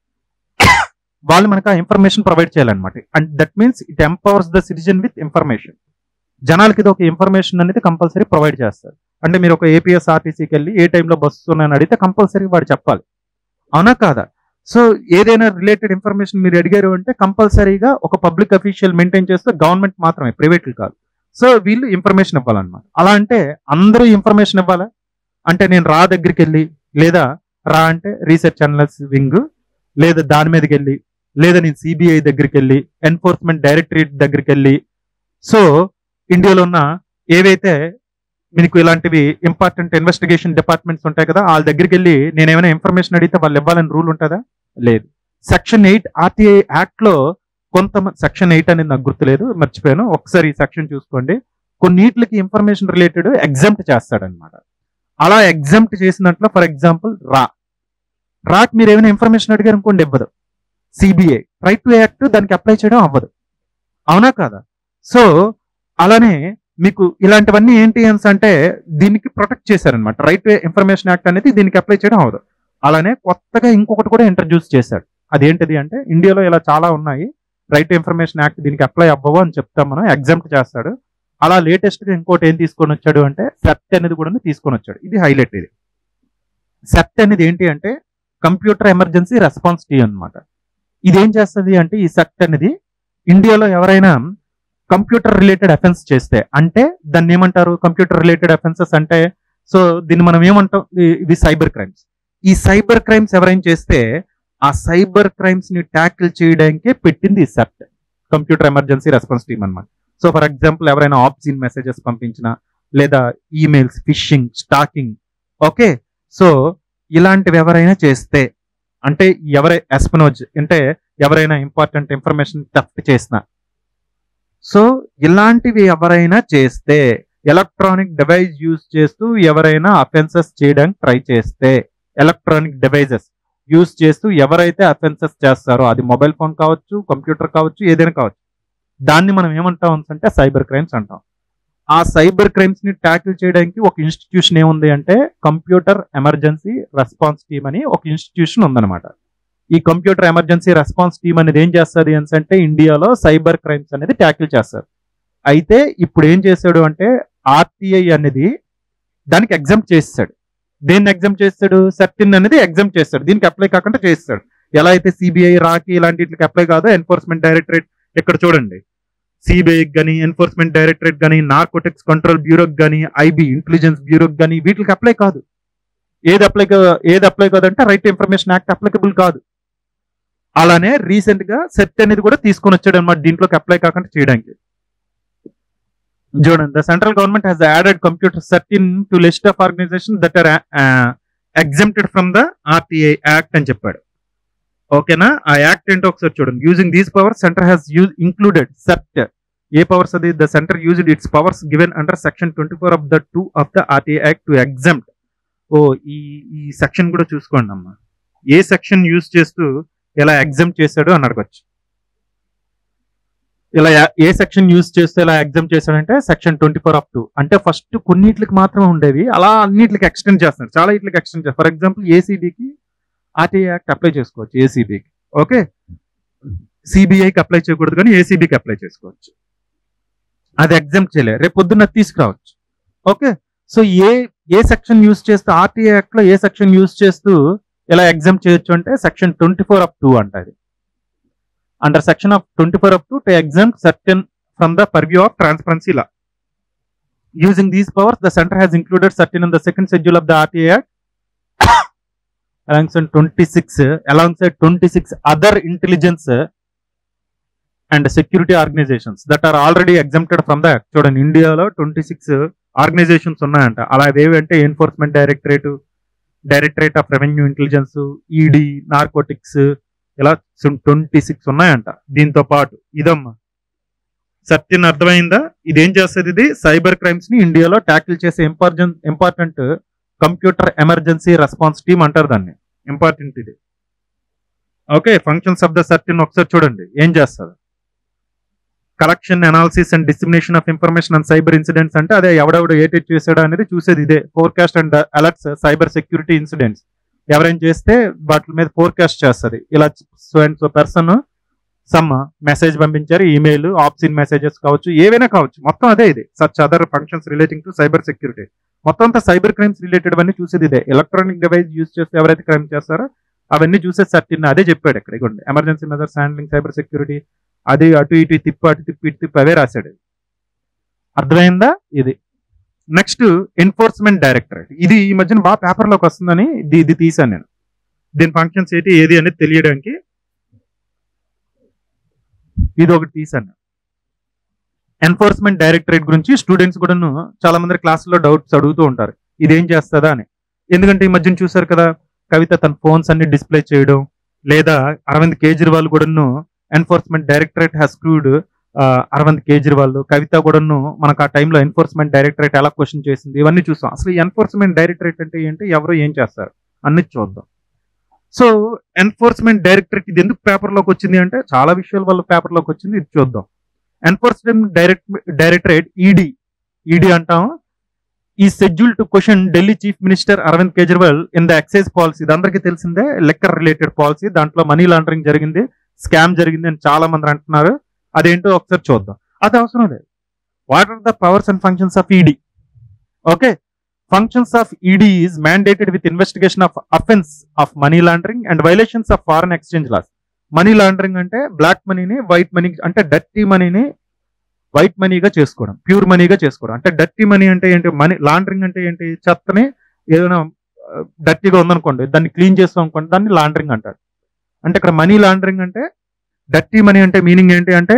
వాళ్ళు మనకు ఆ ఇన్ఫర్మేషన్ ప్రొవైడ్ చేయాలన్నమాట and that means it empowers the citizen with information జనాలకి ఇది ఒక ఇన్ఫర్మేషన్ అనేది కంపల్సరీ ప్రొవైడ్ చేస్తారు అంటే మీరు ఒక ఏపీఎస్ ఆర్టీసీకి వెళ్ళి ఏ టైంలో బస్సు ఉన్నాయని అడిగితే కంపల్సరీ వాడు చెప్పాలి అవునా కాదా సో ఏదైనా రిలేటెడ్ ఇన్ఫర్మేషన్ మీరు అడిగారు అంటే కంపల్సరీగా ఒక పబ్లిక్ అఫీషియల్ మెయింటైన్ చేస్తే గవర్నమెంట్ మాత్రమే ప్రైవేట్లు కాదు సో వీళ్ళు ఇన్ఫర్మేషన్ ఇవ్వాలన్నమాట అలా అంటే అందరూ ఇన్ఫర్మేషన్ ఇవ్వాలా అంటే నేను రా దగ్గరికి వెళ్ళి లేదా రా అంటే రీసెర్చ్ అనలిస్ట్ వింగ్ లేదా దాని మీదకి వెళ్ళి లేదా నేను సిబిఐ దగ్గరికి వెళ్ళి ఎన్ఫోర్స్మెంట్ డైరెక్టరేట్ దగ్గరికి వెళ్ళి సో ఇండియాలో ఉన్న ఏవైతే మీకు ఇలాంటివి ఇంపార్టెంట్ ఇన్వెస్టిగేషన్ డిపార్ట్మెంట్స్ ఉంటాయి కదా వాళ్ళ దగ్గరికి వెళ్ళి నేను ఏమైనా ఇన్ఫర్మేషన్ అడిగితే వాళ్ళు ఇవ్వాలని రూల్ ఉంటుందా లేదు సెక్షన్ ఎయిట్ ఆర్టీఐ యాక్ట్ లో కొంత సెక్షన్ ఎయిట్ అనేది నాకు గుర్తులేదు మర్చిపోయాను ఒకసారి ఈ సెక్షన్ చూసుకోండి కొన్నిట్లకి ఇన్ఫర్మేషన్ రిలేటెడ్ ఎగ్జామ్ట్ చేస్తాడనమాట అలా ఎగ్జామ్ట్ చేసిన దాంట్లో ఫర్ ఎగ్జాంపుల్ రా రాక్ మీరు ఏమైనా ఇన్ఫర్మేషన్ అడిగారు అనుకోండి ఇవ్వదు సిబిఐ రైట్ టు యాక్ట్ దానికి అప్లై చేయడం అవ్వదు అవునా కాదా సో అలానే మీకు ఇలాంటివన్నీ ఏంటి అని అంటే దీనికి ప్రొటెక్ట్ చేశారనమాట రైట్ టు ఇన్ఫర్మేషన్ యాక్ట్ అనేది దీనికి అప్లై చేయడం అవ్వదు అలానే కొత్తగా ఇంకొకటి కూడా ఇంట్రడ్యూస్ చేశాడు అదేంటిది అంటే ఇండియాలో ఇలా చాలా ఉన్నాయి రైట్ టు ఇన్ఫర్మేషన్ యాక్ట్ దీనికి అప్లై అవ్వవు అని చెప్తాం మనం ఎగ్జామ్ట్ చేస్తాడు అలా లేటెస్ట్ గా ఇంకోటి ఏం తీసుకొని వచ్చాడు అంటే సెట్ అనేది కూడా తీసుకొని వచ్చాడు ఇది హైలైట్ ఇది సెట్ అనేది ఏంటి అంటే కంప్యూటర్ ఎమర్జెన్సీ రెస్పాన్స్ టీ అనమాట ఇది ఏం చేస్తుంది అంటే ఈ సెట్ అనేది ఇండియాలో ఎవరైనా కంప్యూటర్ రిలేటెడ్ అఫెన్స్ చేస్తే అంటే దాన్ని ఏమంటారు కంప్యూటర్ రిలేటెడ్ అఫెన్సెస్ అంటే సో దీన్ని మనం ఏమంటాం ఇ- ఇవి సైబర్ క్రైమ్స్ ఈ సైబర్ క్రైమ్స్ ఎవరైనా చేస్తే ఆ సైబర్ క్రైమ్స్ ని ట్యాకిల్ చేయడానికి పెట్టింది CERT computer emergency response team అన్నమాట సో ఫర్ ఎగ్జాంపుల్ ఎవరైనా ఆప్సిన్ మెసేజెస్ పంపించినా లేదా emails phishing stalking okay so ఇలాంటివి ఎవరైనా చేస్తే అంటే ఎవరై ఎస్పనోజ్ అంటే ఎవరైనా ఇంపార్టెంట్ ఇన్ఫర్మేషన్ థెఫ్ట్ చేసిన సో ఇలాంటివి ఎవరైనా చేస్తే ఎలక్ట్రానిక్ డివైస్ యూజ్ చేస్తూ ఎవరైనా అఫెన్సెస్ చేయడానికి ట్రై చేస్తే ఎలక్ట్రానిక్ డివైజెస్ యూజ్ చేస్తూ ఎవరైతే అఫెన్సెస్ చేస్తారో అది మొబైల్ ఫోన్ కావచ్చు కంప్యూటర్ కావచ్చు ఏదైనా కావచ్చు దాన్ని మనం ఏమంటాం అంటే సైబర్ క్రైమ్స్ అంటాం ఆ సైబర్ క్రైమ్స్ ని ట్యాకిల్ చేయడానికి ఒక ఇన్స్టిట్యూషన్ ఏముంది అంటే కంప్యూటర్ ఎమర్జెన్సీ రెస్పాన్స్ టీమ్ అని ఒక ఇన్స్టిట్యూషన్ ఉందన్నమాట ఈ కంప్యూటర్ ఎమర్జెన్సీ రెస్పాన్స్ టీమ్ అనేది ఏం చేస్తుంది అని అంటే ఇండియాలో సైబర్ క్రైమ్స్ అనేది ట్యాకిల్ చేస్తారు అయితే ఇప్పుడు ఏం చేశాడు అంటే ఆర్టీఐ అనేది దానికి ఎగ్జామ్ చేస్తాడు దేన్ని ఎగ్జామ్ చేస్తాడు సర్టిన్ అనేది ఎగ్జామ్ చేస్తాడు దీనికి అప్లై కాకుండా చేస్తాడు ఎలా అయితే సిబిఐ రాకి ఇలాంటి వీటికి అప్లై కాదో ఎన్ఫోర్స్మెంట్ డైరెక్టరేట్ ఇక్కడ చూడండి సిబిఐ కానీ ఎన్ఫోర్స్మెంట్ డైరెక్టరేట్ కానీ నార్కోటిక్స్ కంట్రోల్ బ్యూరోకి కానీ ఐబీ ఇంటెలిజెన్స్ బ్యూరోకి కానీ వీటికి అప్లై కాదు ఏది అప్లై ఏది అప్లై కాదంటే రైట్ ఇన్ఫర్మేషన్ యాక్ట్ అప్లికబుల్ కాదు అలానే రీసెంట్ గా సెట్ అనేది కూడా తీసుకొని వచ్చాడు అనమాట దీంట్లోకి అప్లై కాకుండా చేయడానికి చూడండి the central government has added computer CERT in to list of organisation that are exempted from the RTI act అని చెప్పాడు ఓకేనా ఆ యాక్ట్ ఏంటో ఒకసారి చూడండి using these powers centre has use included CERT a powers అది the centre used its powers given under section twenty four of the two of the RTI act to exempt ఓ ఈ ఈ సెక్షన్ కూడా చూసుకోండి అమ్మా ఏ సెక్షన్ యూజ్ చేస్తూ ఇలా exam చేశాడు అని అడగచ్చు ఇలా యా- ఏ సెక్షన్ యూజ్ చేస్తే ఇలా ఎగ్జామ్ చేశాడంటే section twenty four of two అంటే ఫస్ట్ కొన్నిట్లకి మాత్రమే ఉండేవి అలా అన్నిటికి ఎక్స్టెండ్ చేస్తున్నారు చాలా ఇట్లకి ఎక్స్టెండ్ చేస్తారు ఫర్ ఎగ్జాంపుల్ ఏసీబీకి ఆర్టీఐ యాక్ట్ అప్లై చేసుకోవచ్చు ఏసీబీకి ఓకే సిబిఐకి అప్లై చేయకూడదు కానీ ఏసీబీకి అప్లై చేసుకోవచ్చు అది ఎగ్జామ్ చేయలేదు రేపు పొద్దున్న అది తీసుకురావచ్చు ఓకే సో ఏ ఏ సెక్షన్ యూజ్ చేస్తూ ఆర్టీఐ యాక్ట్ లో ఏ సెక్షన్ యూజ్ చేస్తూ ఇలా ఎగ్జామ్ చేయొచ్చు అంటే section twenty four of two అంటది under section of twenty four of two to exempt certain from the purview of transparency law using these powers the centre has included certain in the second schedule of the RTI act alongside 26 alongside 26 other intelligence and security organizations that are already exempted from the act చూడండి ఇండియాలో twenty six organisations ఉన్నాయంట అలా ఏవి అంటే enforcement directorate directorate of revenue intelligence ED narcotics ఇలా twenty six ఉన్నాయంట దీంతో పాటు ఇదమ్మా సత్యం అర్థమైందా ఇదేం చేస్తుంది ఇది సైబర్ క్రైమ్స్ ని ఇండియాలో ట్యాకిల్ చేసే important important computer emergency response team అంటారు దాన్ని ఇంపార్టెంట్ ఇది okay functions of the certain ఒకసారి చూడండి ఏం చేస్తారు collection analysis and dissemination of information and cyber incidents అంటే అదే ఎవడెవడు ఏటేట్ చేశాడు అనేది చూసేది ఇదే forecast and alerts cyber security incidents ఎవరైనా చేస్తే వాటి మీద ఫోర్కాస్ట్ చేస్తుంది ఇలా so and so person some message పంపించారు ఈమెయిల్ ఆప్సిన్ మెసేజెస్ కావచ్చు ఏవైనా కావచ్చు మొత్తం అదే ఇది such other functions relating to cyber security మొత్తం అంతా సైబర్ క్రైమ్స్ రిలేటెడ్ అన్ని చూసేది ఇదే ఎలక్ట్రానిక్ డివైస్ యూజ్ చేస్తే ఎవరైతే క్రైమ్ చేస్తారో అవన్నీ చూసే సర్టిన్ అదే చెప్పాడు ఇక్కడ ఇగోండి emergency measures handling cyber security అది అటు ఇటు తిప్పు అటు తిప్పు ఇటు తిప్పు అవే రాశాడు అర్థమైందా ఇది నెక్స్ట్ ఎన్ఫోర్స్మెంట్ డైరెక్టరేట్ ఇది ఈ మధ్యన బాగా పేపర్లోకి వస్తుందని ఇది ఇది తీసాను నేను దీని ఫంక్షన్స్ ఏంటి ఏది అనేది తెలియడానికి ఇది ఒకటి తీసాను ఎన్ఫోర్స్మెంట్ డైరెక్టరేట్ గురించి స్టూడెంట్స్ కూడాను చాలా మంది క్లాసుల్లో డౌట్స్ అడుగుతూ ఉంటారు ఇదేం చేస్తుందా అని ఎందుకంటే ఈ మధ్యన చూసారు కదా కవిత తన ఫోన్స్ అన్ని డిస్ప్లే చేయడం లేదా అరవింద్ కేజ్రీవాల్ కూడాను enforcement directorate has screwed Arvind Kejriwal Kavitha కూడాను మనకు ఆ టైంలో ఎన్ఫోర్స్మెంట్ డైరెక్టరేట్ ఎలా క్వశ్చన్ చేసింది ఇవన్నీ చూసాం అసలు ఎన్ఫోర్స్మెంట్ డైరెక్టరేట్ అంటే ఏంటి ఎవరు ఏం చేస్తారు అన్ని చూద్దాం సో ఎన్ఫోర్స్మెంట్ డైరెక్టరేట్ ఇది ఎందుకు పేపర్లోకి వచ్చింది అంటే చాలా విషయాల వల్ల పేపర్లోకి వచ్చింది ఇది చూద్దాం enforcement direct directorate ED ED అంటాం ఈ schedule to question Delhi chief minister Arvind Kejriwal in the excise policy ఇది అందరికీ తెలిసిందే లెక్కర్ రిలేటెడ్ పాలసీ దాంట్లో మనీ లాండరింగ్ జరిగింది స్కామ్ జరిగింది అని చాలా మంది అంటున్నారు అదేంటో ఒకసారి చూద్దాం అది అవసరం లేదు what are the powers and functions of ED okay functions of ED is mandated with investigation of offence of money laundering and violations of foreign exchange laws money laundering అంటే బ్లాక్ మనీని వైట్ మనీ అంటే dirty మనీని white మనీగా చేసుకోవడం pure మనీగా చేసుకోవడం అంటే dirty money అంటే ఏంటి మనీ లాండరింగ్ అంటే ఏంటి చెత్తని ఏదైనా డర్టీగా ఉందనుకోండి దాన్ని క్లీన్ చేస్తాం అనుకోండి దాన్ని లాండరింగ్ అంటారు అంటే ఇక్కడ మనీ లాండరింగ్ అంటే డర్టీ మనీ అంటే మీనింగ్ ఏంటి అంటే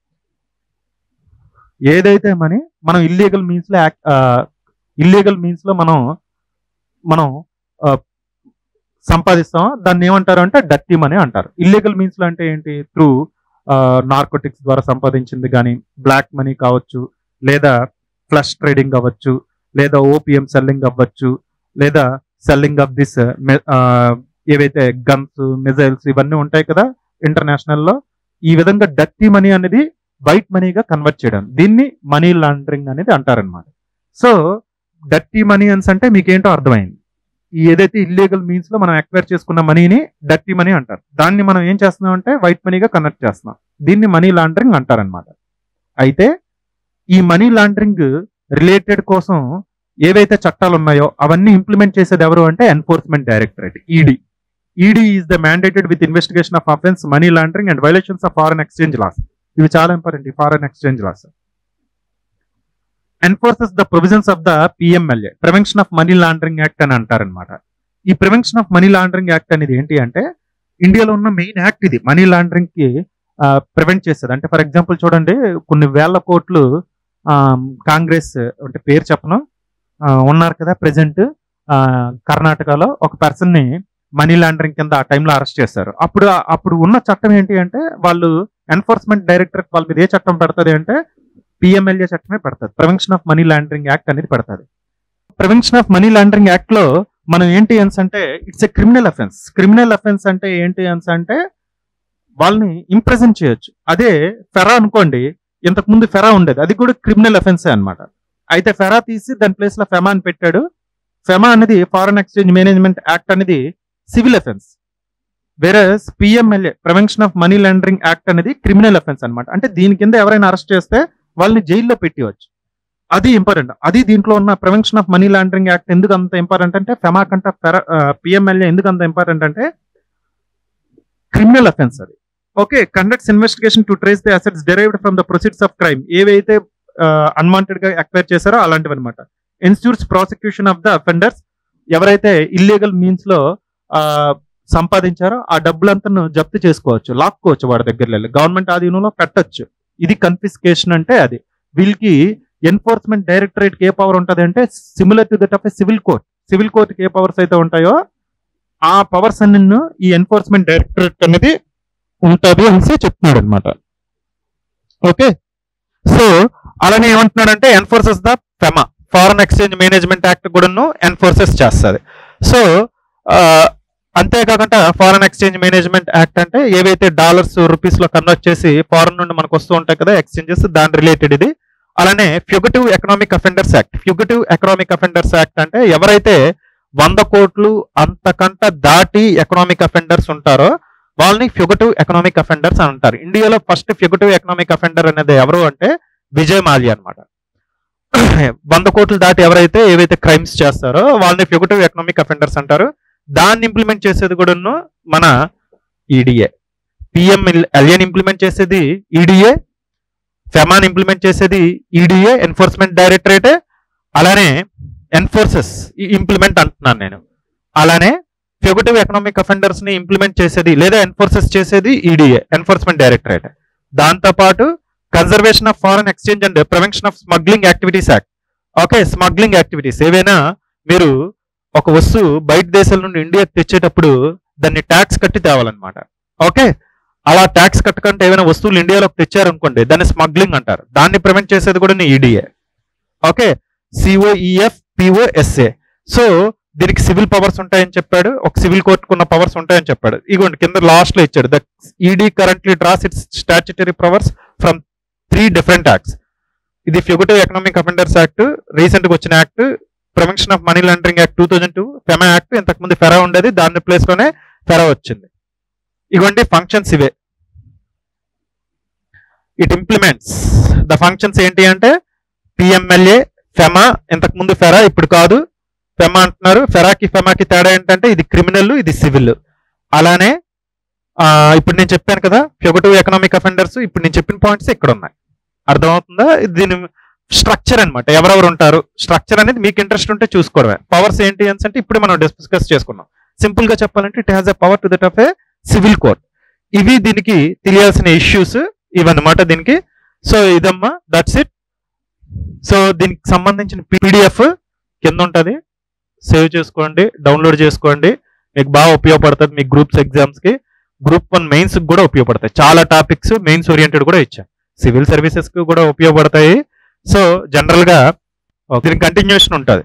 ఏదైతే మనీ మనం ఇల్లీగల్ మీన్స్ లో ఇల్లీగల్ మీన్స్ లో మనం మనం ఆ, సంపాదిస్తామో దాన్ని ఏమంటారు అంటే డర్టీ మనీ అంటారు ఇల్లీగల్ మీన్స్ లో అంటే ఏంటి త్రూ నార్కోటిక్స్ ద్వారా సంపాదించింది కానీ బ్లాక్ మనీ కావచ్చు లేదా ఫ్లష్ ట్రేడింగ్ అవ్వచ్చు లేదా ఓపిఎం సెల్లింగ్ అవ్వచ్చు లేదా సెల్లింగ్ ఆఫ్ దిస్ ఏవైతే గన్స్ మిజైల్స్ ఇవన్నీ ఉంటాయి కదా ఇంటర్నేషనల్ లో ఈ విధంగా డర్టీ మనీ అనేది వైట్ మనీగా కన్వర్ట్ చేయడం దీన్ని మనీ లాండరింగ్ అనేది అంటారనమాట సో డర్టీ మనీ అన్స్ అంటే మీకేంటో అర్థమైంది ఈ ఏదైతే ఇల్లీగల్ మీన్స్ లో మనం ఎక్వైర్ చేసుకున్న మనీని డర్టీ మనీ అంటారు దాన్ని మనం ఏం చేస్తున్నాం అంటే వైట్ మనీగా కన్వర్ట్ చేస్తున్నాం దీన్ని మనీ లాండరింగ్ అంటారనమాట అయితే ఈ మనీ లాండరింగ్ రిలేటెడ్ కోసం ఏవైతే చట్టాలు ఉన్నాయో అవన్నీ ఇంప్లిమెంట్ చేసేది ఎవరు అంటే enforcement directorate ED ED is the mandated with investigation of offence money laundering and violations of foreign exchange laws ఇవి చాలా ఇంపార్టెంట్ ఈ foreign exchange laws enforces the provisions of the PMLA prevention of money laundering act అని అంటారనమాట ఈ prevention of money laundering act అనేది ఏంటి అంటే ఇండియాలో ఉన్న మెయిన్ యాక్ట్ ఇది మనీ లాండరింగ్ కి ప్రివెంట్ చేసేది అంటే ఫర్ ఎగ్జాంపుల్ చూడండి కొన్ని వేల కోట్లు ఆ, కాంగ్రెస్ అంటే పేరు చెప్పను ఆ, ఉన్నారు కదా ప్రెసెంట్ కర్ణాటకలో ఒక పర్సన్ ని మనీ లాండరింగ్ కింద ఆ టైంలో అరెస్ట్ చేశారు అప్పుడు అప్పుడు ఉన్న చట్టం ఏంటి అంటే వాళ్ళు ఎన్ఫోర్స్మెంట్ డైరెక్టరేట్ వాళ్ళ మీద ఏ చట్టం పెడుతుంది అంటే పిఎంఎల్ఏ చట్టమే పెడుతుంది prevention of money laundering act అనేది పెడుతుంది prevention of money laundering act లో మనం ఏంటి అన్స్ అంటే it's a criminal offence criminal offence అంటే ఏంటి అన్స్ అంటే వాళ్ళని ఇంప్రెజెంట్ చేయొచ్చు అదే ఫెరా అనుకోండి ఇంతకు ముందు ఫెరా ఉండేది అది కూడా క్రిమినల్ అఫెన్సే అన్నమాట అయితే ఫెరా తీసి దాని ప్లేస్ లో ఫెమా అని పెట్టాడు ఫెమా అనేది ఫారెన్ ఎక్స్చేంజ్ మేనేజ్మెంట్ యాక్ట్ అనేది సివిల్ అఫెన్స్ వేరే PMLA prevention of money laundering act అనేది క్రిమినల్ అఫెన్స్ అన్నమాట అంటే దీని కింద ఎవరైనా అరెస్ట్ చేస్తే వాళ్ళని జైల్లో పెట్టివచ్చు అది ఇంపార్టెంట్ అది దీంట్లో ఉన్న prevention of money laundering act ఎందుకు అంత ఇంపార్టెంట్ అంటే ఫెమా కంటే పిఎంఎల్ఏ ఎందుకు అంత ఇంపార్టెంట్ అంటే క్రిమినల్ అఫెన్స్ అది okay conducts investigation to trace the assets derived from the proceeds of crime ఏవైతే అన్వాంటెడ్ గా అక్వైర్ చేశారో అలాంటివి అనమాట institutes prosecution of the offenders ఎవరైతే ఇల్లీగల్ మీన్స్ లో ఆ, సంపాదించారో ఆ డబ్బులంతా జప్తు చేసుకోవచ్చు లాక్కోవచ్చు వాడి దగ్గర వెళ్ళి గవర్నమెంట్ ఆధీనంలో పెట్టొచ్చు ఇది కన్ఫిస్కేషన్ అంటే అది వీళ్ళకి ఎన్ఫోర్స్మెంట్ డైరెక్టరేట్ ఏ పవర్ ఉంటది అంటే similar to that of civil court civil court ఏ పవర్స్ అయితే ఉంటాయో ఆ పవర్స్ అన్ని ఈ ఎన్ఫోర్స్మెంట్ డైరెక్టరేట్ అనేది ఉంటది అనేసి చెప్తున్నాడు అనమాట ఓకే సో అలానే ఏమంటున్నాడంటే enforces the FEMA foreign exchange management act కూడాను ఎన్ఫోర్సెస్ చేస్తుంది సో అంతేకాకుండా ఫారెన్ ఎక్స్చేంజ్ మేనేజ్మెంట్ యాక్ట్ అంటే ఏవైతే డాలర్స్ రూపీస్ లో కన్వర్ట్ చేసి ఫారెన్ నుండి మనకు వస్తూ ఉంటాయి కదా ఎక్స్చేంజెస్ దాని రిలేటెడ్ ఇది అలానే fugitive economic offenders act fugitive economic offenders act అంటే ఎవరైతే వంద కోట్లు అంతకంట దాటి ఎకనామిక్ అఫెండర్స్ ఉంటారో వాళ్ళని ఫ్యూగటివ్ ఎకనామిక్ అఫెండర్స్ అని అంటారు ఇండియాలో ఫస్ట్ ఫ్యూగటివ్ ఎకనామిక్ అఫెండర్ అనేది ఎవరు అంటే విజయ్ మాల్యా అన్నమాట వంద కోట్లు దాటి ఎవరైతే ఏవైతే క్రైమ్స్ చేస్తారో వాళ్ళని ఫ్యూగటివ్ ఎకనామిక్ అఫెండర్స్ అంటారు దాన్ని ఇంప్లిమెంట్ చేసేది కూడాను మన ఈడిఏ పిఎంఎల్ఏని ఇంప్లిమెంట్ చేసేది ఈడిఏ ఫెమాన్ ఇంప్లిమెంట్ చేసేది ఈడిఏ ఎన్ఫోర్స్మెంట్ డైరెక్టరేట్ అలానే ఎన్ఫోర్సెస్ ఇంప్లిమెంట్ అంటున్నాను నేను అలానే ఫ్యూగటివ్ ఎకనామిక్ అఫెండర్స్ ని ఇంప్లిమెంట్ చేసేది లేదా ఎన్ఫోర్సెస్ చేసేది ఈడిఏ ఎన్ఫోర్స్మెంట్ డైరెక్టరేట్ దాంతో పాటు conservation of foreign exchange and prevention of smuggling activities act okay smuggling activities ఏవైనా మీరు ఒక వస్తువు బయట దేశాల నుండి ఇండియా తెచ్చేటప్పుడు దాన్ని ట్యాక్స్ కట్టి తేవాలన్నమాట ఓకే అలా ట్యాక్స్ కట్టకుండా ఏమైనా వస్తువులు ఇండియాలోకి తెచ్చారనుకోండి దాన్ని స్మగ్లింగ్ అంటారు దాన్ని ప్రివెంట్ చేసేది కూడా ఈడిఏ ఓకే సిఓఈఎఫ్ పిఓఎస్ఏ సో దీనికి సివిల్ పవర్స్ ఉంటాయని చెప్పాడు ఒక సివిల్ కోర్టుకున్న పవర్స్ ఉంటాయని చెప్పాడు ఇగోండి కింద లాస్ట్ లో ఇచ్చాడు the ED currently draws its statutory powers from three different acts ఇది fugitive economic offenders act recent గా వచ్చిన act prevention of money laundering act two thousand two FEMA act ఇంతకు ముందు ఫెరా ఉండేది దాని ప్లేస్ లోనే ఫెరా వచ్చింది ఇవ్వండి ఫంక్షన్స్ ఇవే ఇట్ ఇంప్లిమెంట్స్ ద ఫంక్షన్స్ ఏంటి అంటే పిఎంఎల్ఏ ఫెమా ఇంతకు ముందు ఫెరా ఇప్పుడు కాదు ఫెమా అంటున్నారు ఫెరాకి ఫెమాకి తేడా ఏంటంటే ఇది క్రిమినల్ ఇది సివిల్ అలానే ఆ, ఇప్పుడు నేను చెప్పాను కదా ఫ్యూగటివ్ ఎకనామిక్ అఫెండర్స్ ఇప్పుడు నేను చెప్పిన పాయింట్స్ ఇక్కడ ఉన్నాయి అర్థమవుతుందా దీని స్ట్రక్చర్ అన్నమాట ఎవరెవరు ఉంటారు స్ట్రక్చర్ అనేది మీకు ఇంట్రెస్ట్ ఉంటే చూసుకోవడమే పవర్స్ ఏంటి అని అంటే ఇప్పుడు మనం డిస్కస్ చేసుకున్నాం సింపుల్ గా చెప్పాలంటే it has a power to that of a civil court ఇవి దీనికి తెలియాల్సిన ఇష్యూస్ ఇవన్నమాట దీనికి సో ఇదమ్మా దట్స్ ఇట్ సో దీనికి సంబంధించిన పీడిఎఫ్ కింద ఉంటుంది సేవ్ చేసుకోండి డౌన్లోడ్ చేసుకోండి మీకు బాగా ఉపయోగపడుతుంది మీ గ్రూప్స్ ఎగ్జామ్స్ కి గ్రూప్ వన్ మెయిన్స్ కూడా ఉపయోగపడతాయి చాలా టాపిక్స్ మెయిన్స్ ఓరియంటెడ్ కూడా ఇచ్చాం సివిల్ సర్వీసెస్ కి కూడా ఉపయోగపడతాయి సో జనరల్ గా దీనికి కంటిన్యూషన్ ఉంటుంది